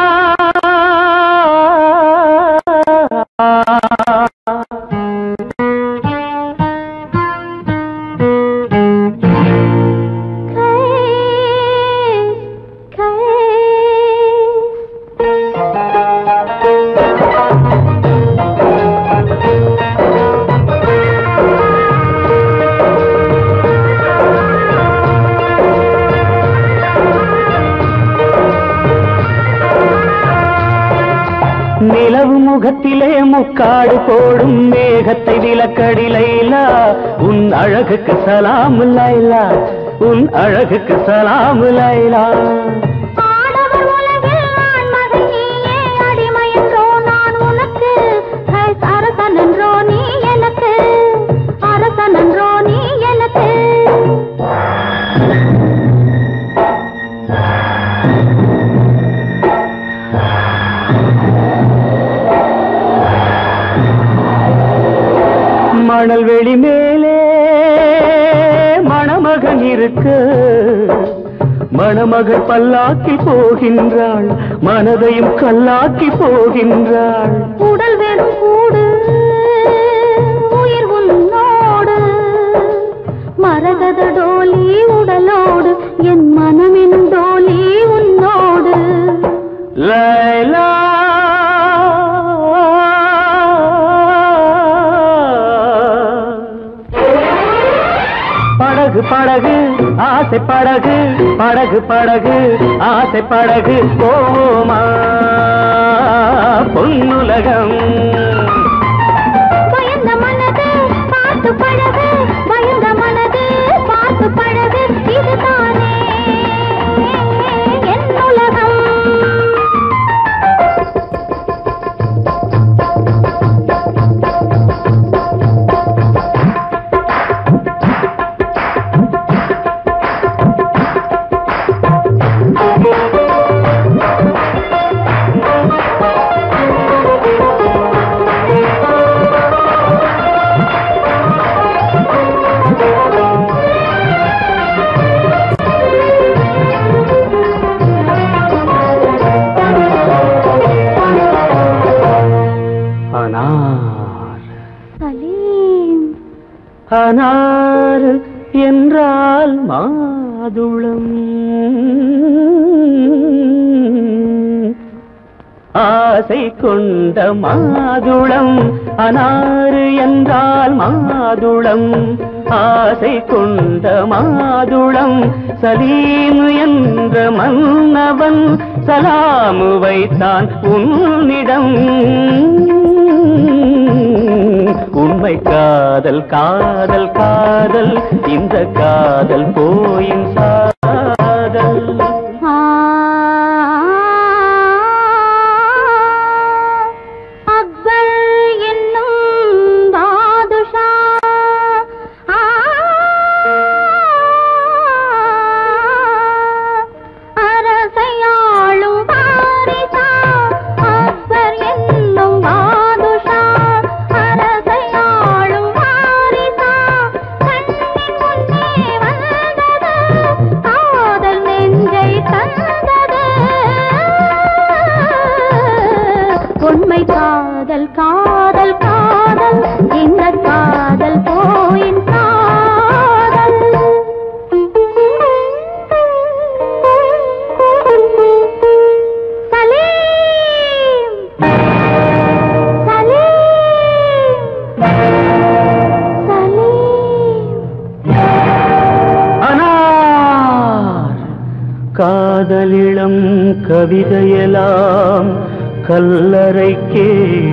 நிலவு முகத்திலே முக்காடு போடும் மேகத்தை விலக்கடி லைலா உன் அழகுக்கு சலாம் லைலா உன் அழகுக்கு சலாம் லைலா ஆடவர் உலகில் நான் மகன் நீயே அடிமையன்றோ நான் உனக்கு ஹை, அரசனன்றோ நீ எனக்கு அரசனன்றோ நீ எனக்கு மணல் வெளி மேலே மணமகன் இருக்க மணமகள் பல்லாக்கி போகின்றாள் மனதையும் கல்லாக்கி போகின்றாள் உடல் வெறும் கூடு உயிர் உன்னோடு மரகத டோலி உடலோடு என் மனமெனும் டோலி உன்னோடு லைலா படகு படகு ஆசை படகு படகு படகு ஆசை படகு போவோமா பொன்னுலகம் பயந்த மனது பார்த்து பழகு பயந்த மனது பார்த்து பழகு இதுதானே என் உலகம் அனார் சலீம் அனார் என்றால் மாதுளம் ஆ ஆசை கொண்ட மாதுளம் அனாறு என்றால் மாதுளம் ஆசை கொண்ட மாதுளம் சலீமு என்ற மன்னவன் சலாமு வைத்தான் உன்னிடம் உண்மை காதல் காதல் காதல் இந்த காதல் போயின் சாதல் அக்பர் என்னும் பாதுஷா ஆ, அரசையாளும் வாரிசா அக்பர் என்னும் பாதுஷா அரசையாளும் வாரிசா கண்ணின் முன்னே வந்தது காதல் நெஞ்சை தந்தது உண்மை காதல் காதல் காதல் இந்த காதல் போயின் காதல் சலீம் சலீம் சலீம் அனார் காதலிளம் கவிதையெல்லாம் கல்லறைக்கே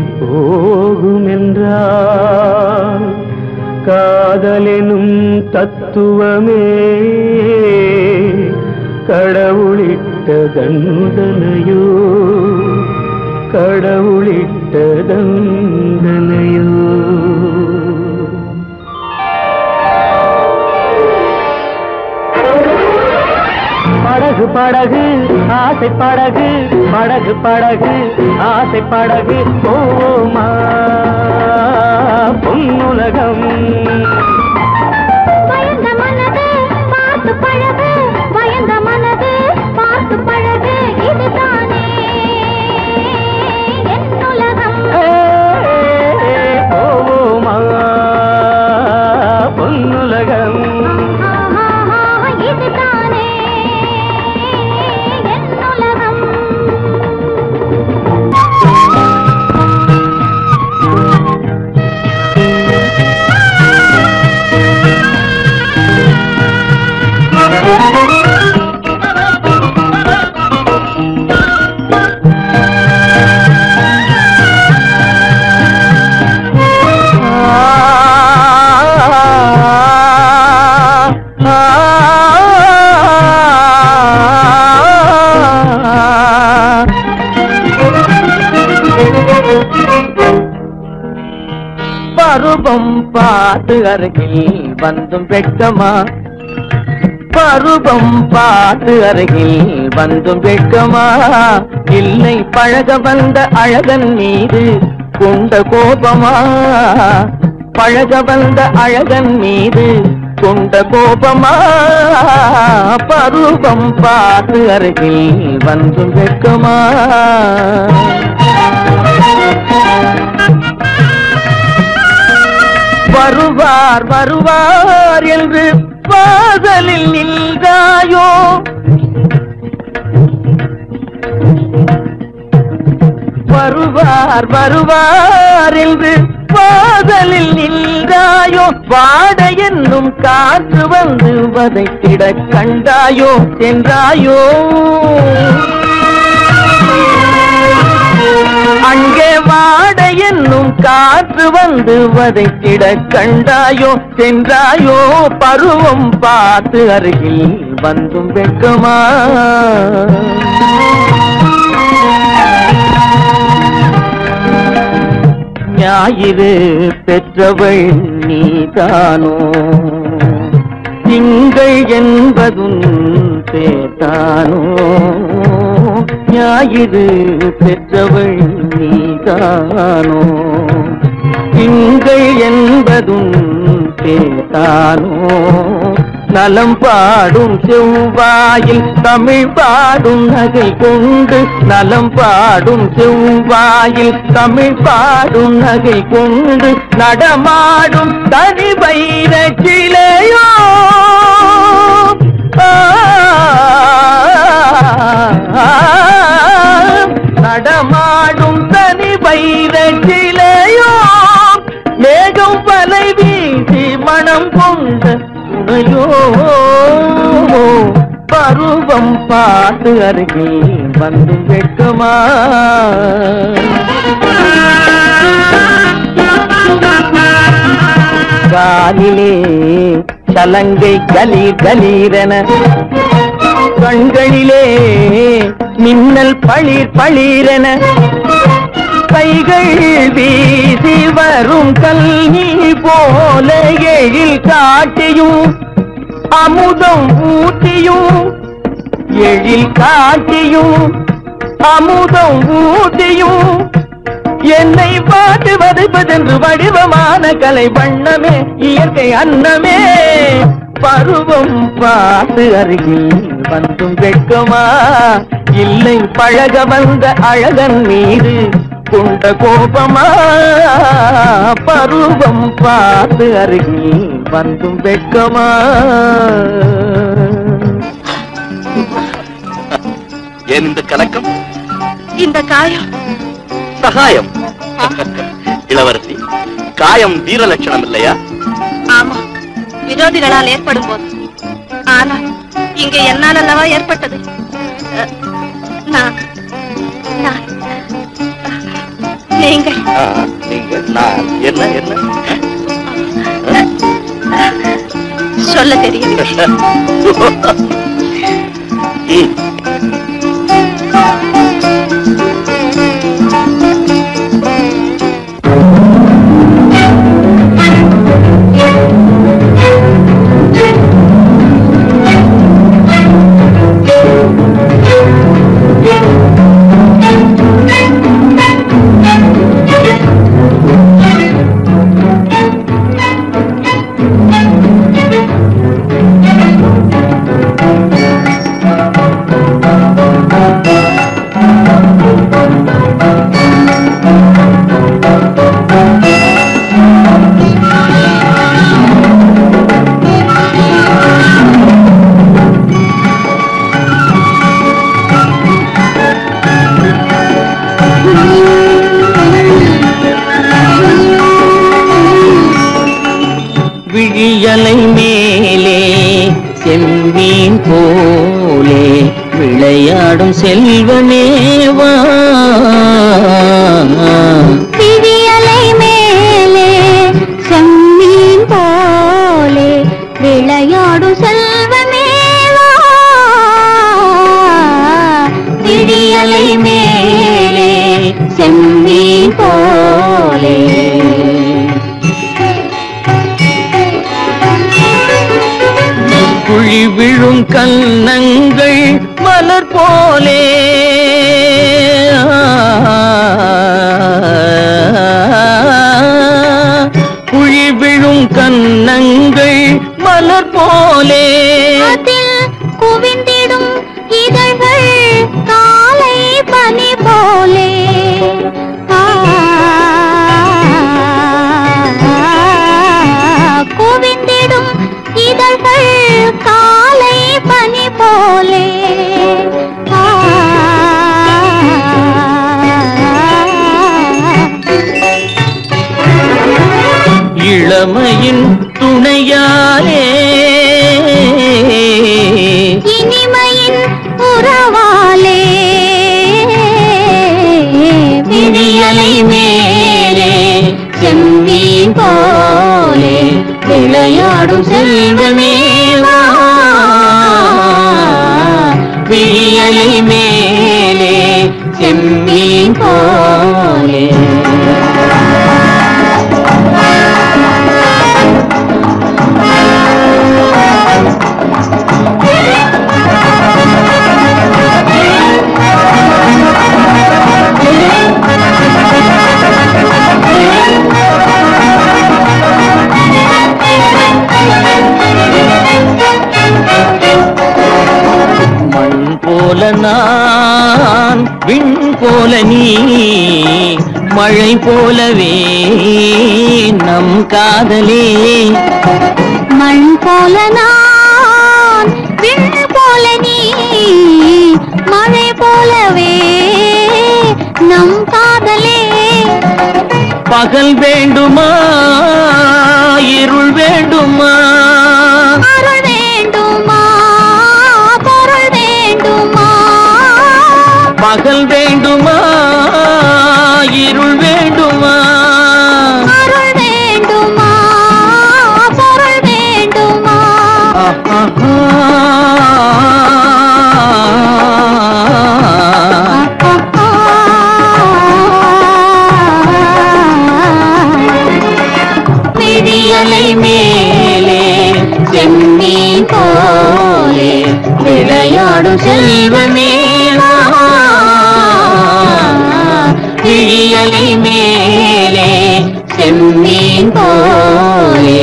போகுமென்றால் காதலெனும் தத்துவமே கடவுளிட்ட தண்டனையோ கடவுளிட்ட தண்டனையோ படகு படகு ஆசை படகு படகு படகு ஆசை படகு போமா பொன்னுலகம் பயந்த மனது பார்த்து பழகு பயந்த மனது பார்த்து பழகு இதுதானே என் உலகம் ஏ, போமா பொன்னுலகம் ஆஹா, இதுதானே என் உலகம் பருவம் பார்த்து அருகில் வந்தும் வெட்கமா பருவம் பார்த்து அருகில் வந்தும் வெட்கமா இல்லை பழக வந்த அழகன் மீது கொண்ட கோபமா பழக வந்த அழகன் மீது கொண்ட கோபமா பருவம் பார்த்து அருகில் வந்தும் வெட்கமா வருவார் வருவார் என்று வாசலில் நின்றாயோ வருவார் வருவார் என்று வாசலில் நின்றாயோ வாட என்னும் காற்று வந்து வதைத்திட கண்டாயோ சென்றாயோ அங்கே வாட என்னும் காற்று வந்து வதைத்திட கண்டாயோ சென்றாயோ பருவம் பார்த்து அருகில் வந்தும் வெட்கமா ஞாயிறு பெற்றவள் நீதானோ திங்கள் என்பதும் பேத்தானோ ஞாயிறு பெற்றவள் நீதானோ திங்கள் என்பதும் பேத்தானோ நலம் பாடும் செவ்வாயில் தமிழ் பாடும் நகை கொண்டு நலம் பாடும் செவ்வாயில் தமிழ் பாடும் நகை கொண்டு நடமாடும் தனி வைர கிளையோ நடமாடும் கண்ட துணையோ பருவம் பார்த்து அருகில் வந்து வெட்கமா காலிலே சலங்கை கலீர் கலீரென கண்களிலே மின்னல் பளிர் பளிரென கைகள் வீசி வரும் கல்வி போல எழில் காட்டியும் அமுதம் ஊட்டியும் எழில் காட்டியும் அமுதம் ஊட்டியும் என்னை பாட்டு வதைப்பதென்று வடிவமான கலை வண்ணமே இயற்கை அன்னமே பருவம் பார்த்து அருகில் வந்தும் வெட்கமா இல்லை பழக வந்த அழகன் மீது கொண்ட கோபமா பருவம் பார்த்து அருகில் வந்தும் வெட்கமா ஏன் இந்த கலக்கம் இந்த காயம் சகாயம் இளவரசி காயம் வீர லட்சணம் இல்லையா ஆமா விரோதிகளால் ஏற்படும் போது ஆனால் இங்கே என்னால் அல்லவா ஏற்பட்டது அ, நான் நான் நீங்கள் ஆ, நீங்க நான் என்ன என்ன சொல்ல தெரியும் ம், விழியலை மேலே செம்மீன் போலே விளையாடும் செல்வமேவா விழியலை மேலே செம்மீன் போலே விளையாடும் செல்வமேவா விழியலை மேலே செம்மீன் போலே குழி விழும் கன்னங்கள் மலர் போலே குழி விழும் கன்னங்கள் மலர் போலே அதில் குவிந்திடும் இதழ்கள் காலை பனி போலே ஆ, குவிந்திடும் இதழ்கள் காலை பனி போலே ஆ, இளமையின் துணையாலே இனிமையின் உறவாலே விழியலை மேலே செம்மீன் போலே விளையாடும் செல்வமேவா விழியலை மேலே செம்மீன் போலே மண் போல நான் விண் போல நீ மழை போலவே நம் காதலே மண் போல நான் விண் போல நீ மழை போலவே நம் காதலே பகல் வேண்டுமா இருள் வேண்டுமா பகல் வேண்டுமா இருள் வேண்டுமா அருள் வேண்டுமா பொருள் வேண்டுமா விடியலை மேலே செம்மீ போலே விளையாடும் செல்வமே விழியலை மேலே செம்மீன் போலே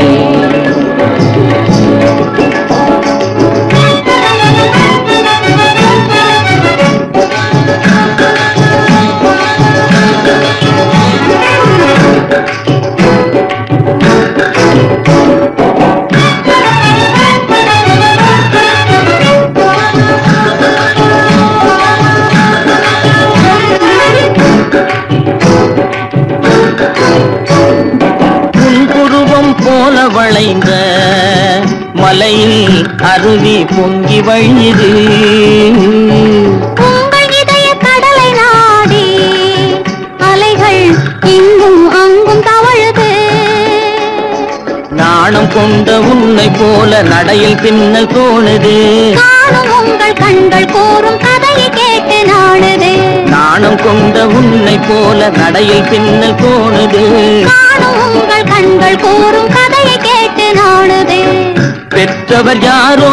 புன்புருவம் போல வளைந்த மலையில் அருவி பொங்கி வழியுது உங்கள் இதய கடலை நாடி அலைகள் இங்கும் அங்கும் தவழுது நாணம் கொண்ட உன்னை போல நடையில் பின்னல் தோணுது காணும் உங்கள் கண்கள் கூறும் கதையை கேட்டு நாடுது நாணம் கொண்ட உன்னை போல நடையில் பின்னல் தோணுது காணும் உங்கள் கண்கள் கூறும் கதையை கேட்டு நாடுது பெற்றவர் யாரோ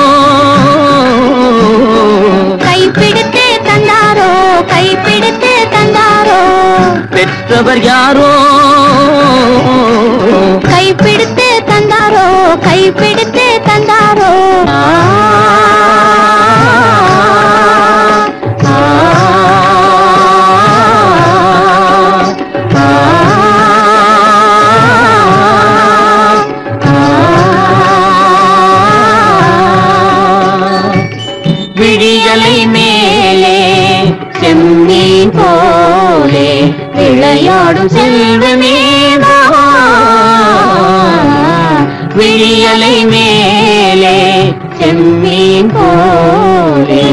கைப்பிடித்து தந்தாரோ கைப்பிடித்து தந்தாரோ பெற்றவர் யாரோ கைப்பிடித்து தந்தாரோ கைப்பிடித்து தந்தாரோ ஆ, ஆ, விழியலை மேலே செம்மீன் போலே விளையாடும் செல்வமே விழியலை மேலே செம்மீன் போலே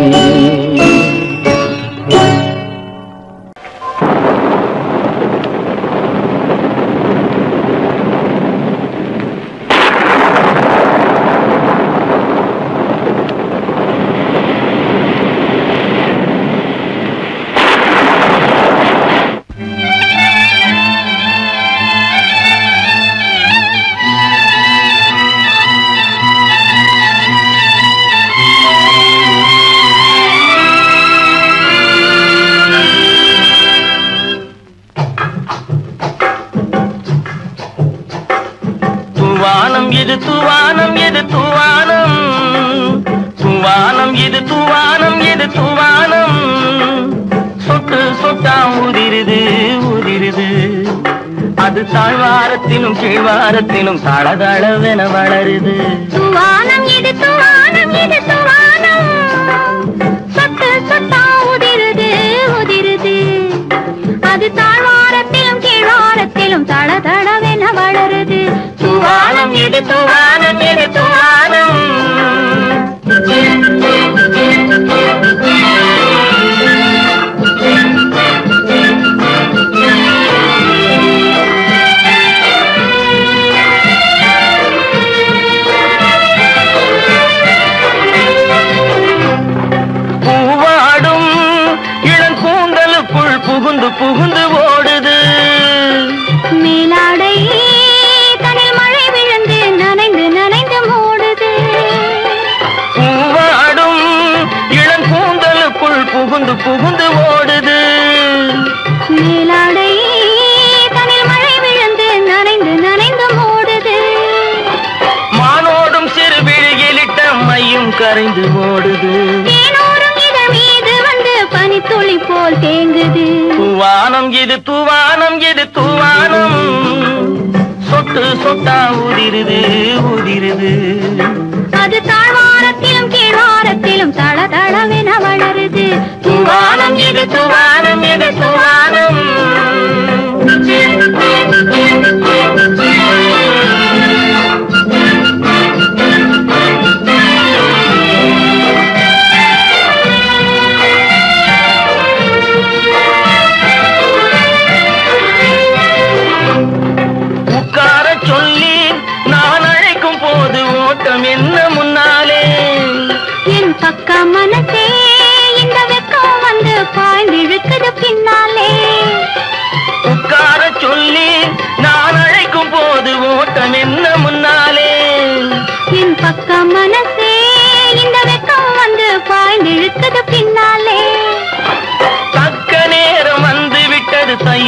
துவானம் இது துவானம் இது துவானம் துவானம் இது துவானம் இது துவானம் சொட்டு சொட்டா உதிருது உதிருது அது தாழ்வாரத்திலும் கீழ்வாரத்திலும் தளதளவென வளருது துவானம் இது துவானம் இது துவானம் சொட்டு சொட்டா உதிருது உதிருது அது தாழ்வாரத்திலும் கீழ்வாரத்திலும் தள தளவென வளருது துவானம் இது துவானம் இது துவானம் பூவாடும் இளங்கூந்தலுக்குள் புகுந்து புகுந்து ஓடுது மேலாடை தனில் மழை விழுந்து நனைந்து நனைந்து மூடுது பூவாடும் இளங்கூந்தலுக்குள் புகுந்து புகுந்து ஓடுது மேலாடை தனில் மழை விழுந்து நனைந்து நனைந்து மூடுது மானோடும் சிறு விழியிலிட்ட மையும் கரைந்து ஓடுது தேனோரும் இதழ் மீது வந்து பனித்துளி போல் தேங்குது தூவானம் இது தூவானம் இது தூவானம் சொட்டு சொட்டா உதிருது உதிருது அது தாழ்வாரத்திலும் கீழ்வாரத்திலும் தள தளவென வளருது தூவானம் இது தூவானம் இது தூவானம்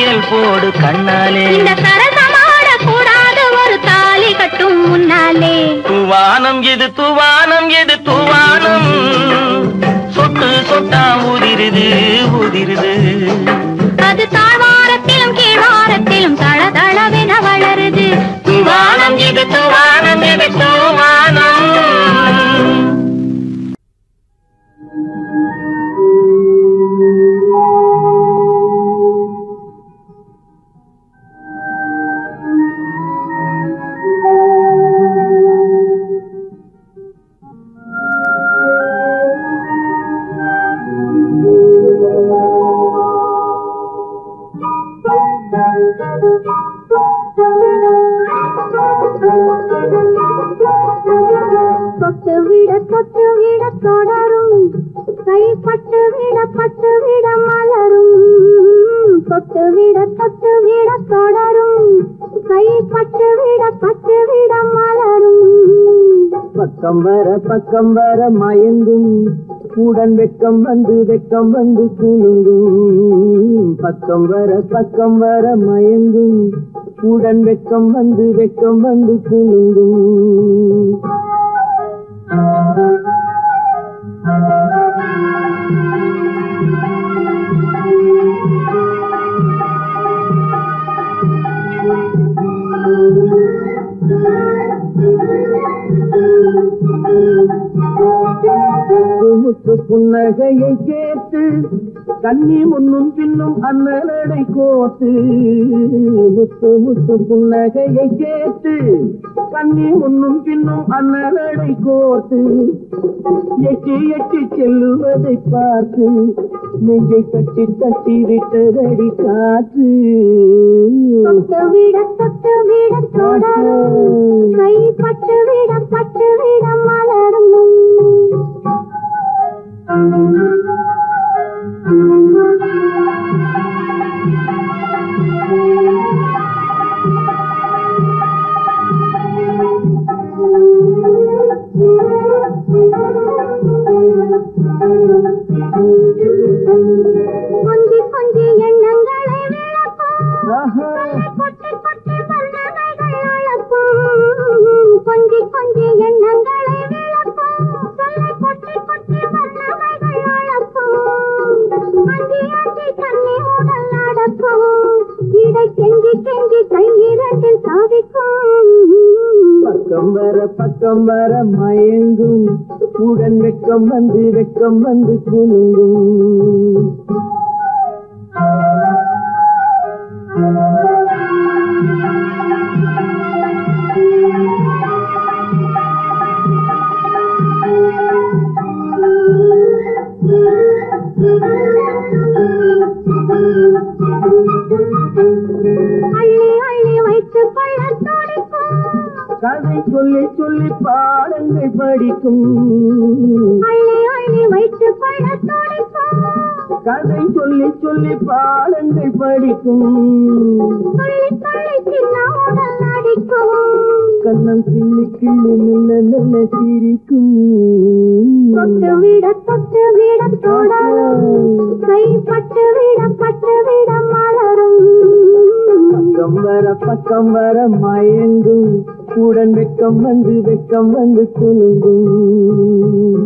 தையல் போடு கண்ணாலே இந்த சரசமாட கூடாது ஒரு தாலி கட்டும் முன்னாலே துவானம் எது துவானம் எது துவானம் சொட்டு சொட்டா உதிருது உதிருது அது தாழ்வாரத்திலும் கீழ்வாரத்திலும் தளதளவென வளருது துவானம் எது துவானம் எது துவானம் தொட்டு விட தொட்டு விட தொடரும் கைப்பட்டு விட பட்டு விட மலரும் தொட்டு விட தொட்டு விட தொடரும் கைப்பட்டு விட பட்டு விட மலரும் பக்கம் வர பக்கம் வர மயங்கும் உடன் வெக்கம் வந்து வெக்கம் வந்து குலுங்கும் பக்கம் வர பக்கம் வர மயங்கும் உடன் வெக்கம் வந்து வெக்கம் வந்து குலுங்கும் முத்து புன்னகையை கேட்டு கண்ணி முன்னும் பின்னும் அண்ணலடை கோத்து முத்து முத்து புன்னகையை கேட்டு கண்ணி முன்னும் பின்னும் அண்ணலடை கோத்து எட்டி எட்டி செல்லுவதை பார்த்து நெஞ்சை கட்டி தட்டி விட்டதடி காற்று தொட்டு விட தொட்டு விட தொடரும் கைப்பட்டு விட பட்டு விட மலரும் கொஞ்சி கொஞ்சி எண்ணங்களை விளக்கும் ஆஹா. கொட்டி கொட்டி வல்லவைகள் அளக்கும் கொஞ்சி கொஞ்சி எண்ணங்களை விளக்கும் சொல்லை கொட்டி கொட்டி வல்லவைகள் அளக்கும் அஞ்சி அஞ்சி தண்ணி உடல் நடக்கும் இடை கெஞ்சி கெஞ்சி கையிரண்டில் சாதிக்கும் பக்கம் வர பக்கம் வர மயங்கும் உடன் வெக்கம் வந்து வெக்கம் வந்து குலுங்கும் அள்ளி அள்ளி வைத்துக் கொள்ள துடிக்கும் கதை சொல்லி சொல்லி பாடங்கள் படிக்கும் அள்ளி அள்ளி வைத்துக் கொள்ள துடிக்கும் கதை சொல்லி சொல்லி பாடங்கள் படிக்கும் துள்ளி துள்ளி சின்ன உடல் நடிக்கும் கண்ணம் கிள்ளி கிள்ளி மெல்ல மெல்ல சிரிக்கும் தொட்டு விட தொட்டு விட தொடரும் கைப்பட்டு விட பட்டு விட மலரும் பக்கம் வர பக்கம் வர மயங்கும் உடன் வெக்கம் வந்து வெக்கம் வந்து குலுங்கும்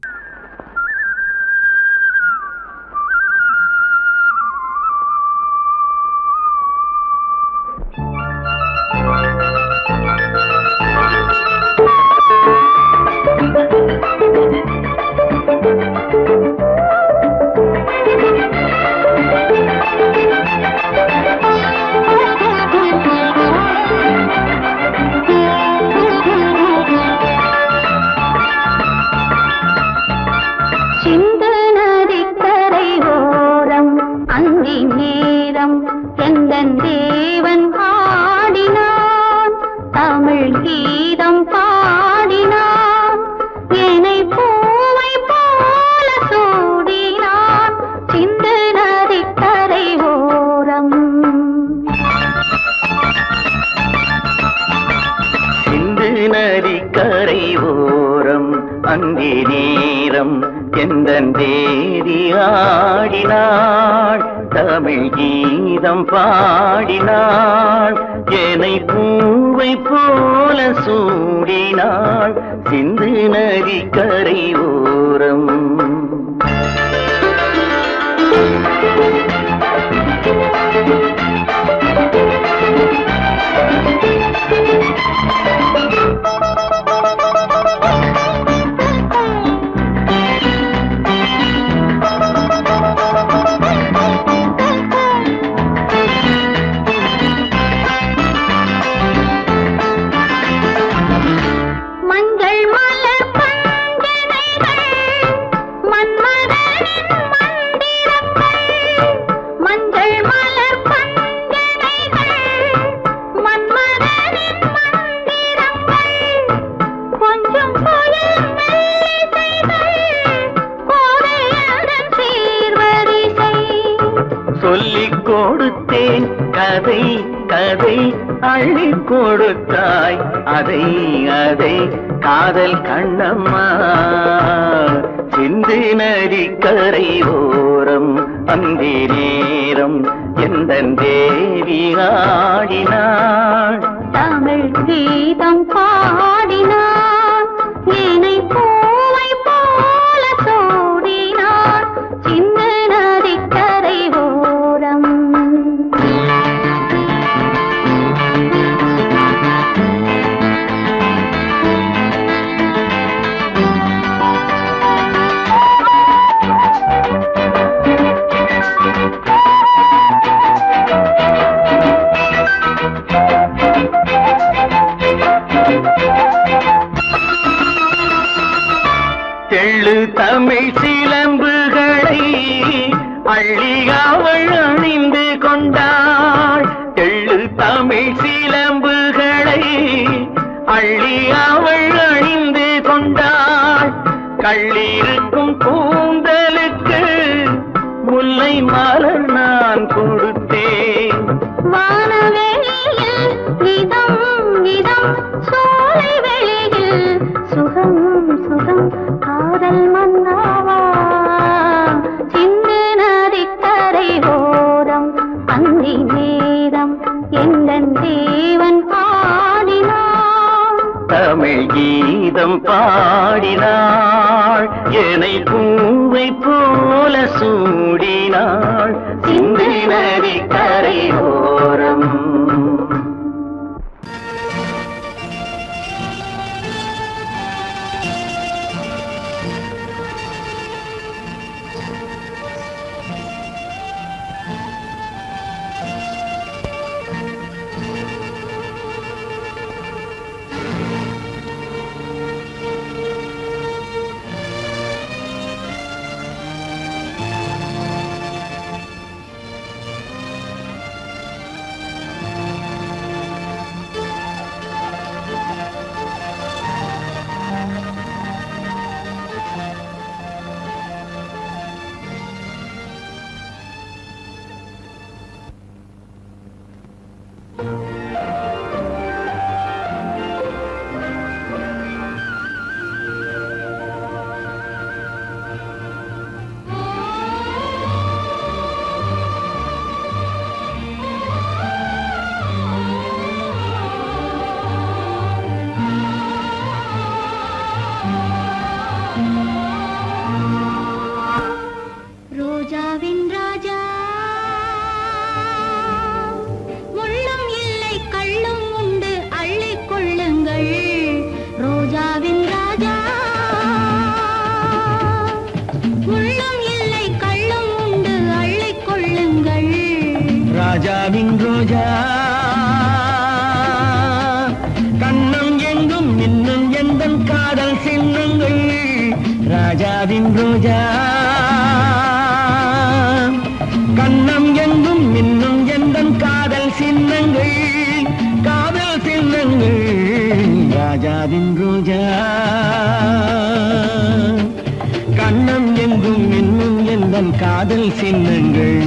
சிந்து நதிக்கரை ஓரம் அந்தி நேரம் எந்தன் தேவன் ஆடினான் தமிழ் கீதம் பாடினான் என்னை பூவை போல சூடினான் சிந்து நதிக்கரை ஓரம் சிந்து நதி கரை ஓரம் அந்தி நேரம் எந்தன் தேதி ஆடினாள் தமிழ் கீதம் பாடினாள் ஏனை பூவை போல சூடினாள் சிந்து நதி கரை ஓரம் மஞ்சள் மலர் பஞ்சனைகள் மன்மதனின் மந்திரங்கள் மஞ்சள் மலர் பஞ்சனைகள் மன்மதனின் மந்திரங்கள் கொஞ்சம் புயல் மெல்லிசைகள் கோதையதன் சீர்வரிசை சொல்லிக் கொடுத்தேன் கதை கதை அள்ளி கொடுத்தாய் அதை அதை காதல் கண்ணம்மா சிந்து நதி கரை ஓரம் அந்தி நேரம் எந்த தேவி ஆடினாள் தமிழ் கீதம் பாடினான் ஏனை பூவை போல சூடினான் சின்ன நதிக்கரை ஓரம் தெள்ளு தமிழ் சிலம்புகளை அள்ளி அவள் அணிந்து கொண்டாள் தெள்ளு தமிழ் சிலம்புகளை அள்ளி அவள் அணிந்து கொண்டாள் கள்ளிருக்கும் கூந்தலுக்கு முல்லை மலர் நான் கொடுத்தேன் வானவெளியில் இதம் இதம் சோலை வெளியில் சுகம் சுகம் காதல் மன்னாவா சிந்து நதிக்கரை ஓரம் அந்தி நேரம் எந்தன் தேவன் பாடினான் தமிழ் கீதம் பாடினாள் என்னை பூவை போல சூடினாள் சிந்து நதி கரையோரம் ரோஜாவின் ராஜா முள்ளும் இல்லை கள்ளும் உண்டு அள்ளிக் கொள்ளுங்கள் ரோஜாவின் ராஜா முள்ளும் இல்லை கள்ளும் உண்டு அள்ளிக் கொள்ளுங்கள் ராஜாவின் ரோஜா கண்ணம் எங்கும் இன்னும் எந்த காதல் சின்னங்கள் ராஜாவின் ரோஜா கண்ணம் எங்கும் இன்னும் எந்த காதல் சின்னங்கள் காதல் சின்னங்கள் ராஜாவின் ரோஜா கண்ணம் எங்கும் இன்னும் எந்த காதல் சின்னங்கள்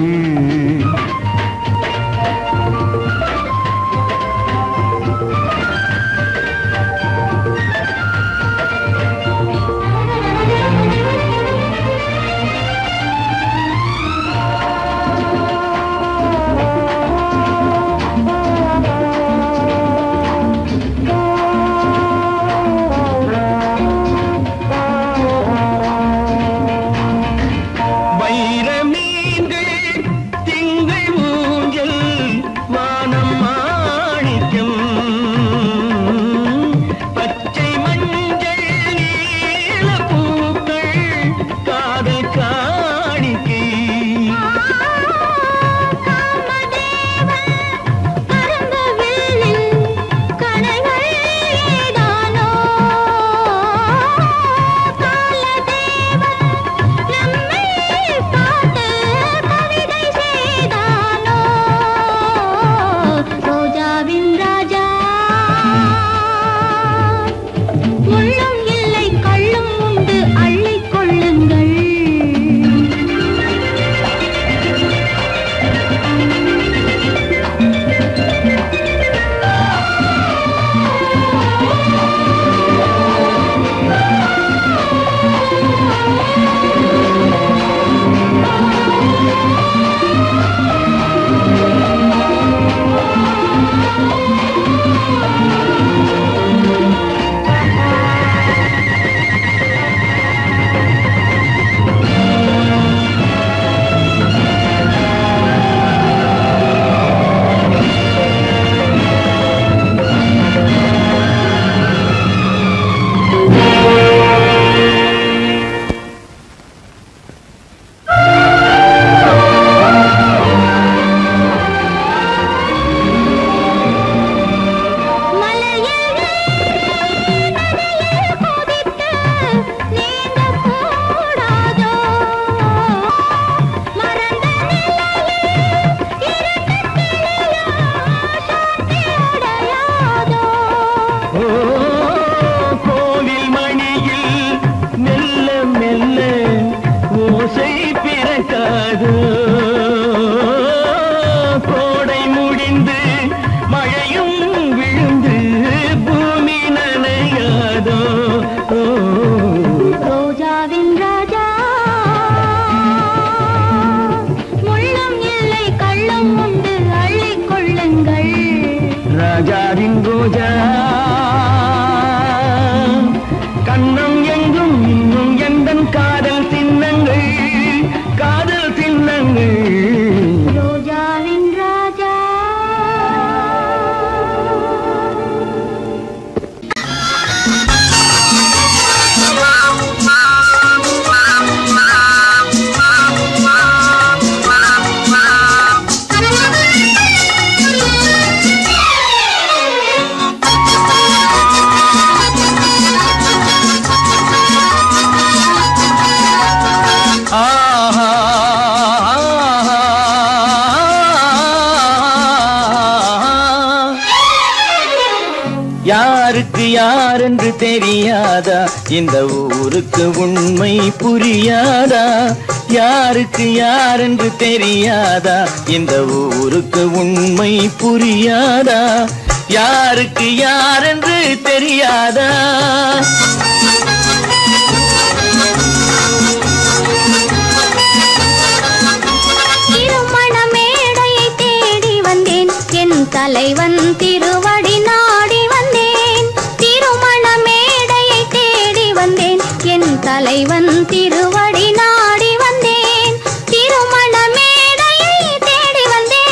யாருக்கு யார் என்று தெரியாதா இந்த ஊருக்கு உண்மை புரியாதா யாருக்கு யார் என்று தெரியாதா இந்த ஊருக்கு உண்மை புரியாதா யாருக்கு யார் என்று தெரியாதா திருமண மேடையை தேடி வந்தேன் என் தலைவன் திருவடி நாடி வந்தேன் திருமண மேடையை தேடி வந்தேன் என் தலைவன் திருவடி நாடி வந்தேன் திருமண மேடையை தேடி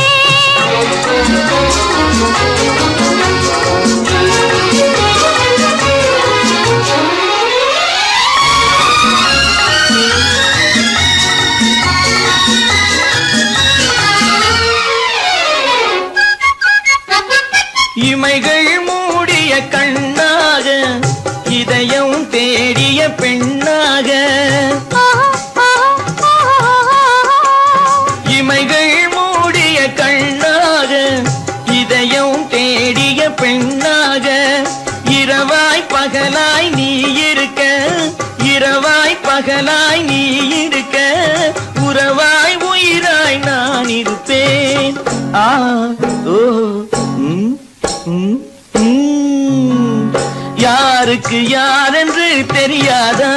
இமைகள் மூடிய கண்ணாக இதயம் தேடிய பெண்ணாக இமைகள் மூடிய கண்ணாக இதயம் தேடிய பெண்ணாக இரவாய் பகலாய் நீ இருக்க இரவாய் பகலாய் நீ இருக்க உறவாய் உயிராய் நான் இருப்பேன் ஆ ஓ ம், ம், ம். யாருக்கு யார் என்று தெரியாதா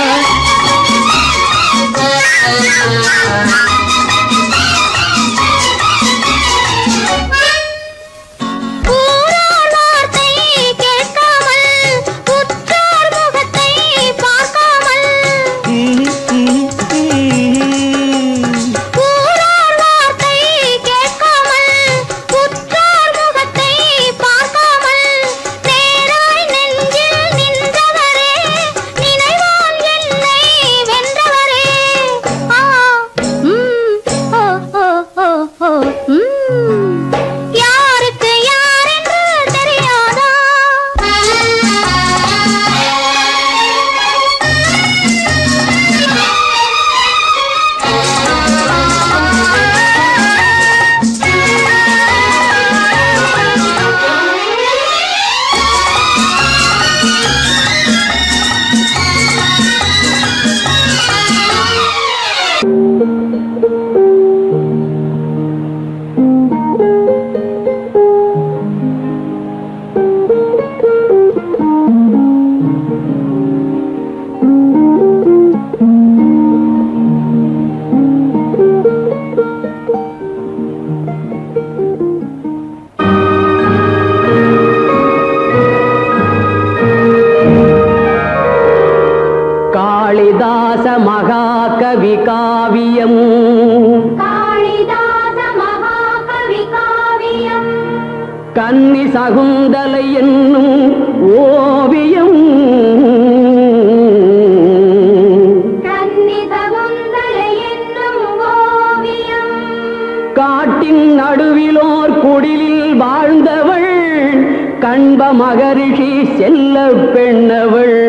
ஊரார் வார்த்தை கேட்காமல் உற்றார் முகத்தை பார்க்காமல் ம், ம், ம். ஊரார் வார்த்தை கேட்காமல் உற்றார் முகத்தை பார்க்காமல் நேராய் நெஞ்சில் நின்றவரே நினைவால் என்னை வென்றவரே ஆ ம் ஓ ஓ ஓ ஓ ம் யாருக்கு யார் என்று தெரியாதா காளிதாச மகாகவி காவியம் காளிதாச மகாகவி காவியம் கன்னி சகுந்தலை என்னும் ஓவியம் கன்னி சகுந்தலை என்னும் ஓவியம் காட்டின் நடுவிலோர் குடிலில் வாழ்ந்தவள் கண்ப மகரிஷி செல்ல பெண்ணவள்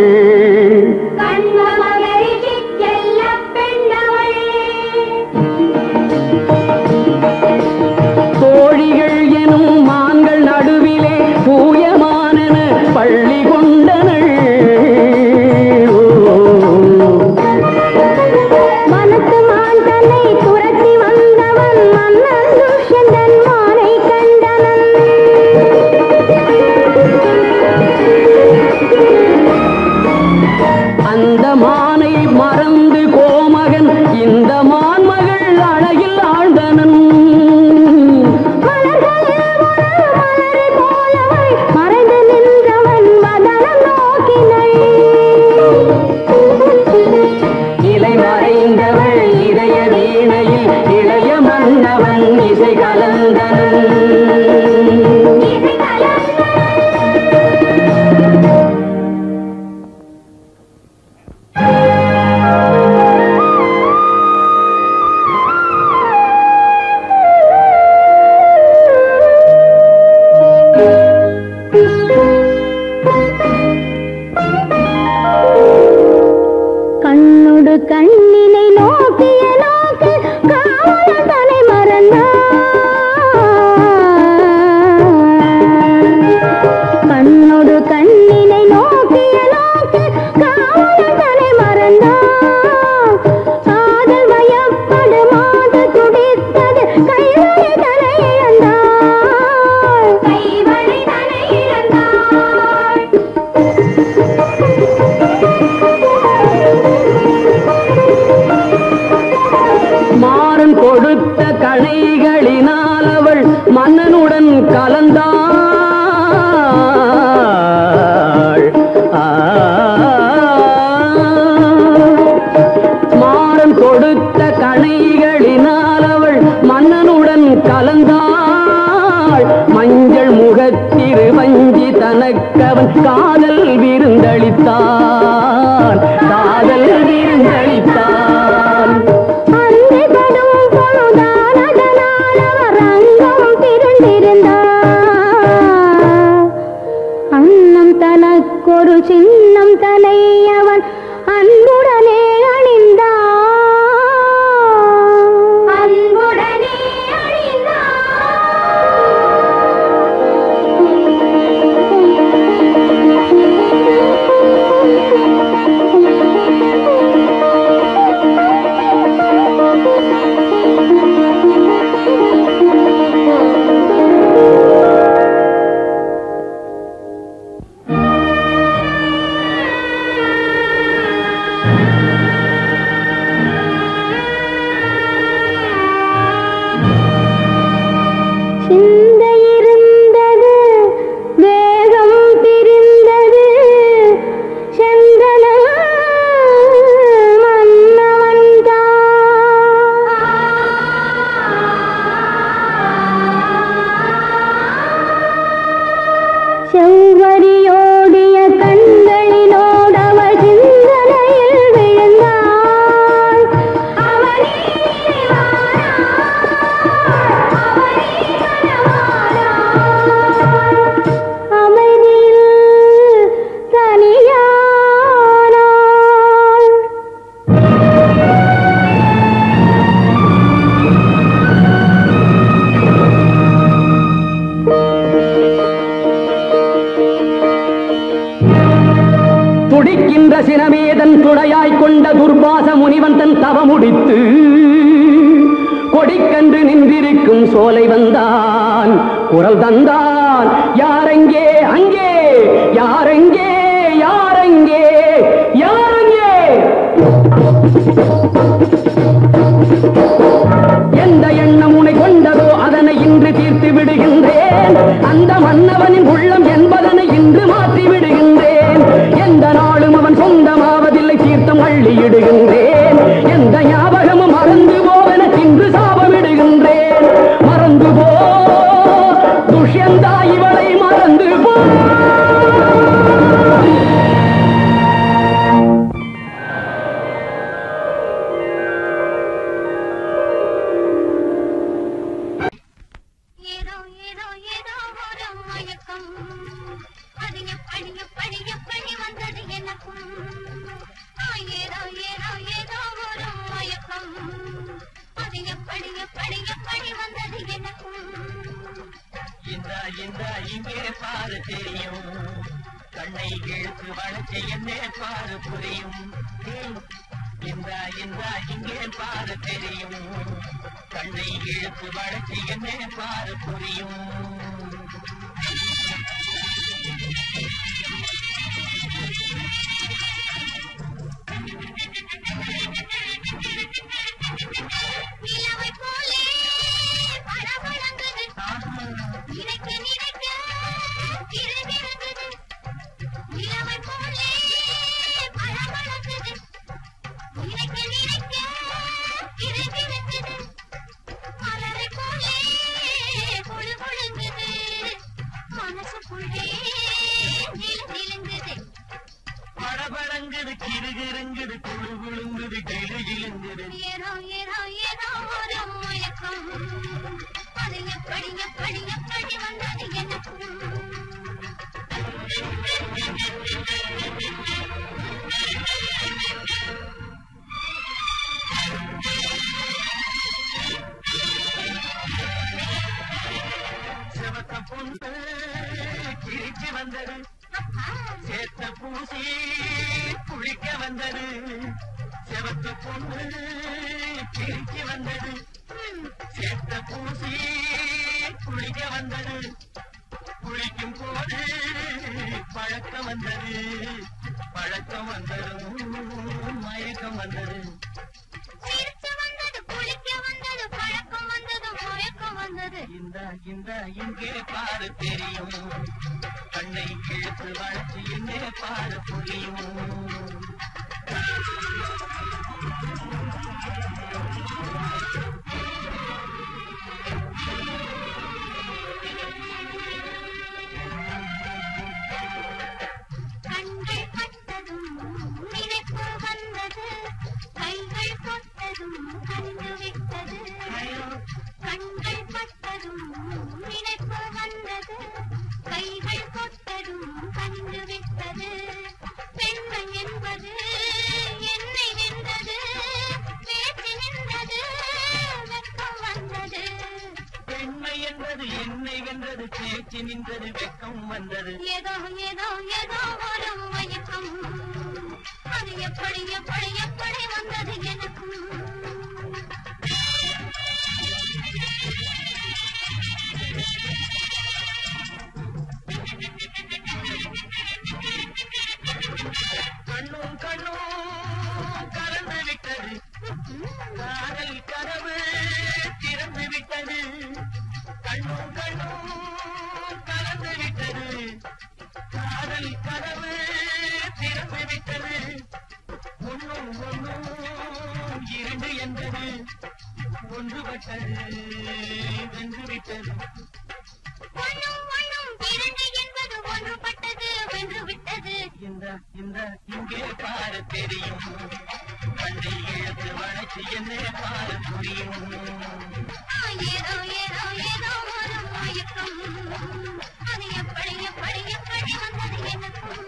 கண்ம மகரிஷி செல்லப் பெண்ணவள் தோழிகள் எனும் மான்கள் நடுவிலே தூயமானன பள்ளி கொண்டனள் மனத்து மான் தன்னை துரத்தி வந்தவன் மன்னன் துஷ்யந்தன் மானை கண்டனன் அந்த மானை மறந்து கோமகன் இந்த மான்மகள் அழகில் ஆழ்ந்தனன் மலர்களில் ஒரு மலரை போலவள் மறைந்து நின்றவன் வதனம் நோக்கினள் இலை மறைந்தவள் இதய வீணையில் இளைய மன்னவன் இசை கலந்தனன் இசை கலந்த கண்ணொடு கண்ணினை நோக்கிய நோக்கு காவலன் தலை மறந்தான் மாறன் கொடுத்த கணைகளினால் அவள் மன்னனுடன் கலந்தாள் ஆ. மாறன் கொடுத்த கணைகளினால் அவள் மன்னனுடன் கலந்தாள் மஞ்சள் முகத்திரு வஞ்சி தனக்கவன் காதல் விருந்தளித்தான் காதல் விருந்தளித்தான் அன்றிபடும் பொழுதால் அதனால் அவர் அங்கம் திரண்டிருந்தார். அன்னம் தனக்கொரு சின்னம் தலை அவன் அன்புடனே அணிந்தான் அன்புடனே சிந்தை இருந்தது வேகம் பிரிந்தது செந்தன மன்னவன் செவ்வரியோடிய கண்களினோடவள் சிந்தனையில் விழுந்தாள் அவனே அமைதியில் தனியானாள் துடிக்கின்ற சினமேதன் துணையாய் கொண்ட துர்பாச முனிவன் தன் தவமுடித்து கொடிக்கன்று நின்றிருக்கும் சோலை வந்தான் குரல் தந்தான் யாரெங்கே அங்கே யாரெங்கே யாரெங்கே யாரெங்கே எந்த எண்ணம் உனை கொண்டதோ அதனை இன்று தீர்த்து விடுகின்றேன் அந்த மன்னவனின் உள்ளம் என்பதனை இன்று மாற்றி விடுகின்றேன் எந்த நாளும் அவன் சொந்தமாவதில்லை தீர்த்தம் அள்ளியிடுகின்றேன் எந்த ஞாபகமும் மறந்து போவென இன்று சாபமிடுகின்றேன் மறந்து போ துஷ்யந்தா இவளை மறந்து போ ஏதோ ஏதோ ஏதோ ஒரு மயக்கம் அது எப்படி எப்படி எப்படி வந்தது எனக்கும் ஆ, ஏதோ ஏதோ ஏதோ ஒரு மயக்கம் அது எப்படி எப்படி எப்படி வந்தது எனக்கும் இந்த இந்த இங்கே பாரு தெரியும் கண்ணை இழுத்து வளைச்சு என்னே பாரு புரியும் ஹம். இந்த இந்த இங்கே பாரு தெரியும் கண்ணை இழுத்து வளைச்சு என்னே பாரு புரியும் நிலவை போலே படபடங்குது நினைக்க நினைக்க திரவிறங்குது நிலவை போலே படபடங்குது நினைக்க நினைக்க திரவிறங்குது மலரை போலே பொழு பொழுங்குது மனசுக்குள்ளே நில நிலங்குது படபடங்குது கிருகிருங்குது குழு குழுங்குது கிளு கிழுங்குது ஏதோ ஏதோ ஏதோ ஒரு மயக்கம் அது எப்படி எப்படி எப்படி வந்தது எனக்கும் சிவத்த பொண்ணு கிழிச்சு வந்தது சேத்த பூசி குளிக்க வந்தது செவத்த பொண்ணு கிழிச்சு வந்தது சேத்த பூசி குளிக்க வந்தது குளிக்கும் போது பழக்கம் வந்தது பழக்கம் வந்ததும் மயக்கம் வந்தது சிரிச்சு வந்தது குளிக்க இந்த இந்த இங்கே பாரு தெரியும் கண்ணை இழுத்து வளர்ச்சி எங்கே பாரு புரியும் கண்கள் பட்டதும் நினைப்பு வந்தது கைகள் தொட்டதும் கண்டு விட்டது கண்கள் பட்டதும் நினைப்பு வந்தது கைகள் தொட்டதும் கண்டு விட்டது பெண்மை என்பது என்னை வென்றது பேச்சு நின்றது வெட்கம் வந்தது பெண்மை என்பது என்னை வென்றது பேச்சு நின்றது வெக்கம் வந்தது ஏதோ ஏதோ ஏதோ ஒரு மயக்கம் அது எப்படி எப்படி எப்படி வந்தது எனக்கும் கண்ணும் கண்ணும் கலந்து விட்டது காதல் கதவு திறந்து விட்டது கண்ணும் கண்ணும் கலந்து விட்டது காதல் கதவு திறந்து விட்டது ஒன்னும் ஒன்னும் இரண்டு என்பது ஒன்றுபட்டது வென்று விட்டது ஒண்ணும் ஒண்ணும் இரண்டு என்பது ஒன்றுபட்டது வென்று விட்டது இந்த இந்த இங்கே பாரு தெரியும் கண்ணை இழுத்து வளைச்சு என்ன பாரு புரியும் ஆ, ஏதோ ஏதோ ஏதோ ஒரு மயக்கம் அது எப்படி எப்படி எப்படி வந்தது எனக்கும்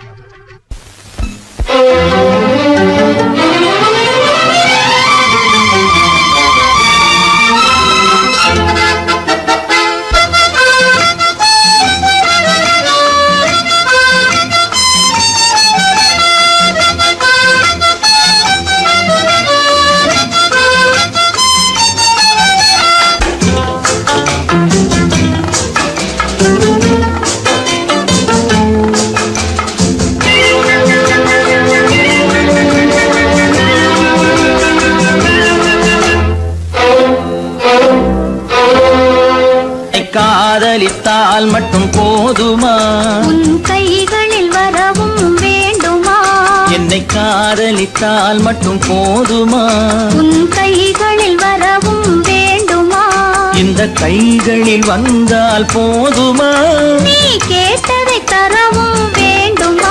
காதலித்தால் மட்டும் போதுமா உன் கைகளில் வரவும் வேண்டுமா என்னை காதலித்தால் மட்டும் போதுமா உன் கைகளில் வரவும் வேண்டுமா இந்த கைகளில் வந்தால் போதுமா நீ கேட்டதை தரவும் வேண்டுமா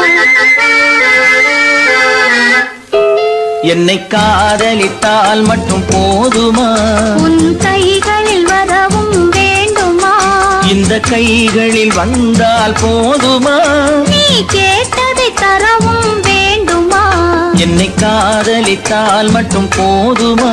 என்னை காதலித்தால் மட்டும் போதுமா உன் கைகளில் வரவும் வேண்டுமா இந்த கைகளில் வந்தால் போதுமா நீ கேட்டதை தரவும் வேண்டுமா என்னை காதலித்தால் மட்டும் போதுமா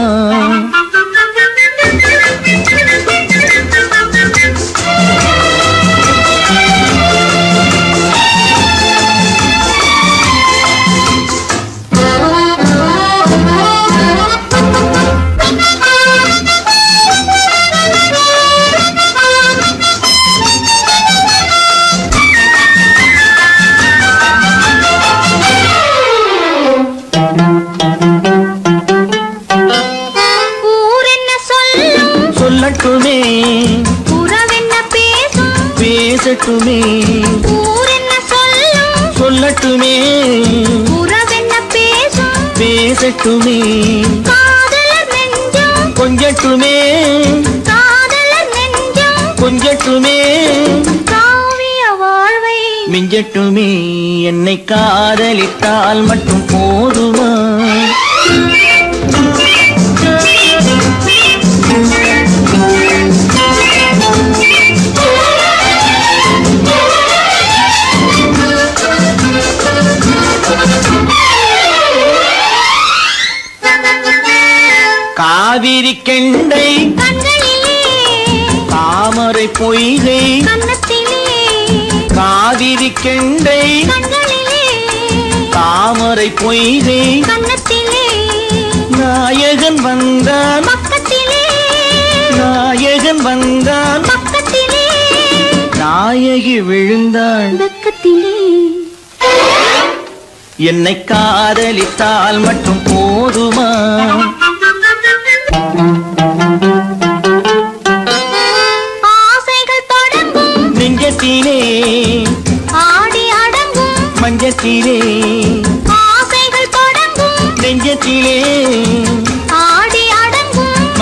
ஊர் என்ன சொல்லும் சொல்லட்டுமே உறவென்ன பேசும் பேசட்டுமே ஊர் என்ன சொல்லும் சொல்லட்டுமே உறவென்ன பேசும் பேசட்டுமே காதலர் நெஞ்சம் கொஞ்சட்டுமே காதலர் நெஞ்சம் கொஞ்சட்டுமே காவிய வாழ்வை மிஞ்சட்டுமே என்னை காதலித்தால் மட்டும் போதுமா காவிரி கெண்டை கண்களிலே தாமரை பொய்கை கன்னத்திலே காவிரி கெண்டை கண்களிலே தாமரை பொய்கை கன்னத்திலே நாயகன் வந்தான் பக்கத்திலே நாயகன் வந்தான் பக்கத்திலே நாயகி விழுந்தாள் பக்கத்திலே என்னை காதலித்தால் மட்டும் போதுமா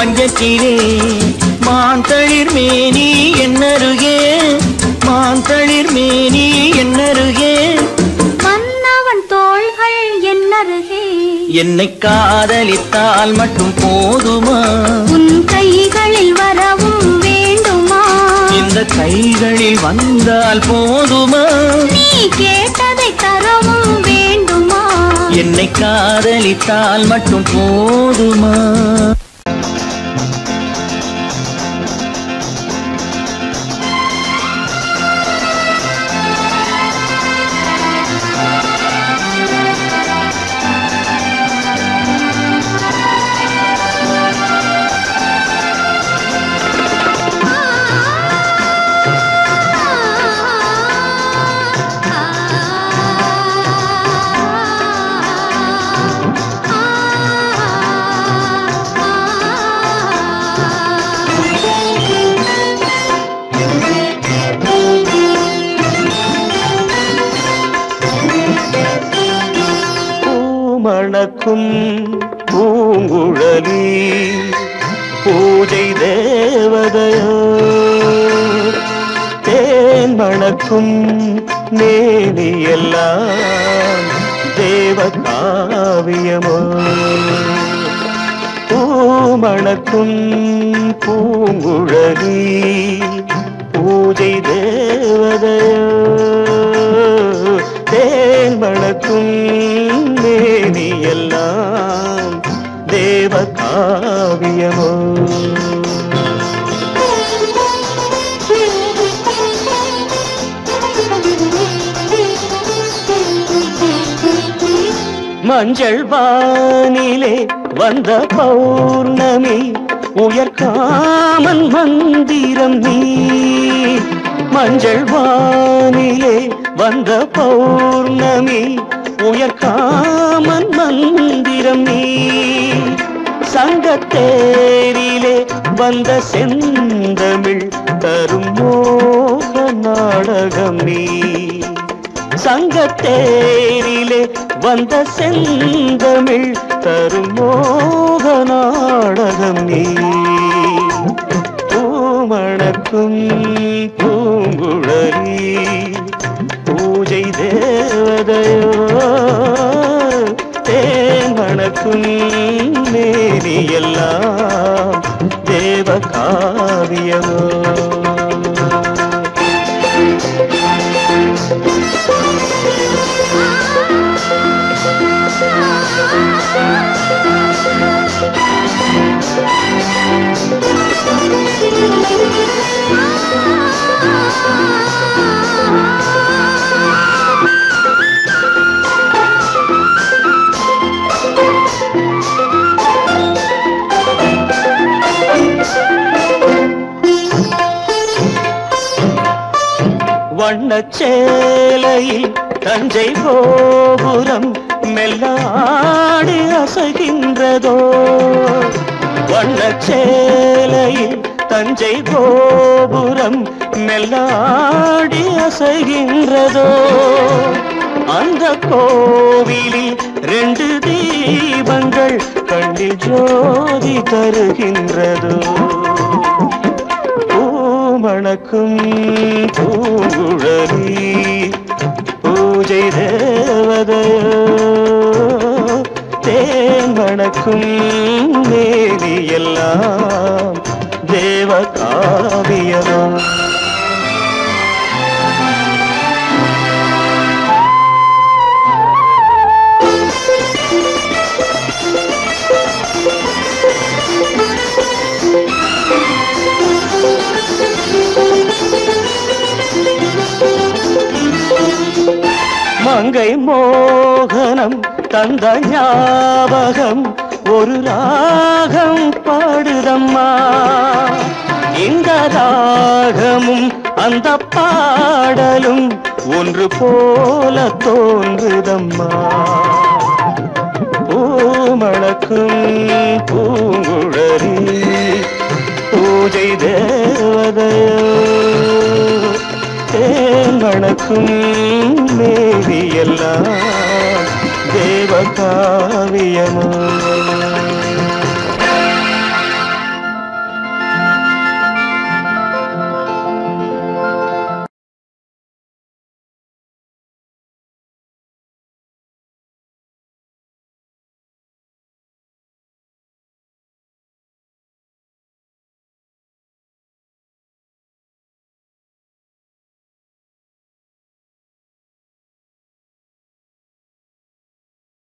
மஞ்சத்திலே மாந்தளிர் மேனி என்னருகே மாந்தளிர் மேனி என்னருகே மன்னவன் தோள்கள் என்னருகே என்னை காதலித்தால் மட்டும் போதுமா உன் கைகளில் வரவும் வேண்டுமா இந்த கைகளில் வந்தால் போதுமா நீ கேட்டதை தரவும் வேண்டுமா என்னை காதலித்தால் மட்டும் போதுமா பூமணக்கும் பூங்குழலி பூஜை தேவதையோ தேன் மணக்கும் மேனியெல்லாம் தேவ காவியமோ பூமணக்கும் பூங்குழலி பூஜை தேவதையோ தேன் மணக்கும் மேனி எல்லாம் தேவ காவியமோ மஞ்சள் வானிலே வந்த பௌர்ணமி உயர்காமன் மந்திரம் நீ மஞ்சள் வானிலே வந்த பௌர்ணமி உயர்காமன் மந்திரம் நீ சங்கத்தேரிலே வந்த செந்தமிழ் தரும் மோக நாடகம் நீ சங்கத்தேரிலே வந்த செந்தமிழ் தரும் மோக நாடகம் நீ பூமணக்கும் பூங்குழலி பூஜை தேவதையோ தேமணக்கும் மேனி எல்லாம் தேவ காவியமோ வண்ணச்சேலையில் தஞ்சை கோபுரம் மெல்லாடி அசைகின்றதோ வண்ணச்சேலையில் தஞ்சை கோபுரம் மெல்லாடி அசைகின்றதோ அந்த கோவிலில் ரெண்டு தீபங்கள் கண்ணில் ஜோதி தருகின்றதோ பூமணக்கும் பூங்குழலி பூஜை தேவதையோ தேன் மணக்கும் மேலி எல்லாம் தேவ காவியமோ மங்கை மோகனம் தந்த ஞாபகம் ஒரு ராகம் பாடுதம்மா இந்த ராகமும் அந்த பாடலும் ஒன்று போல தோன்றுதம்மா பூமணக்கும் பூங்குழலி பூஜை தேவதையோ தேமணக்கும் மேவி எல்லாம் தேவ காவியமோ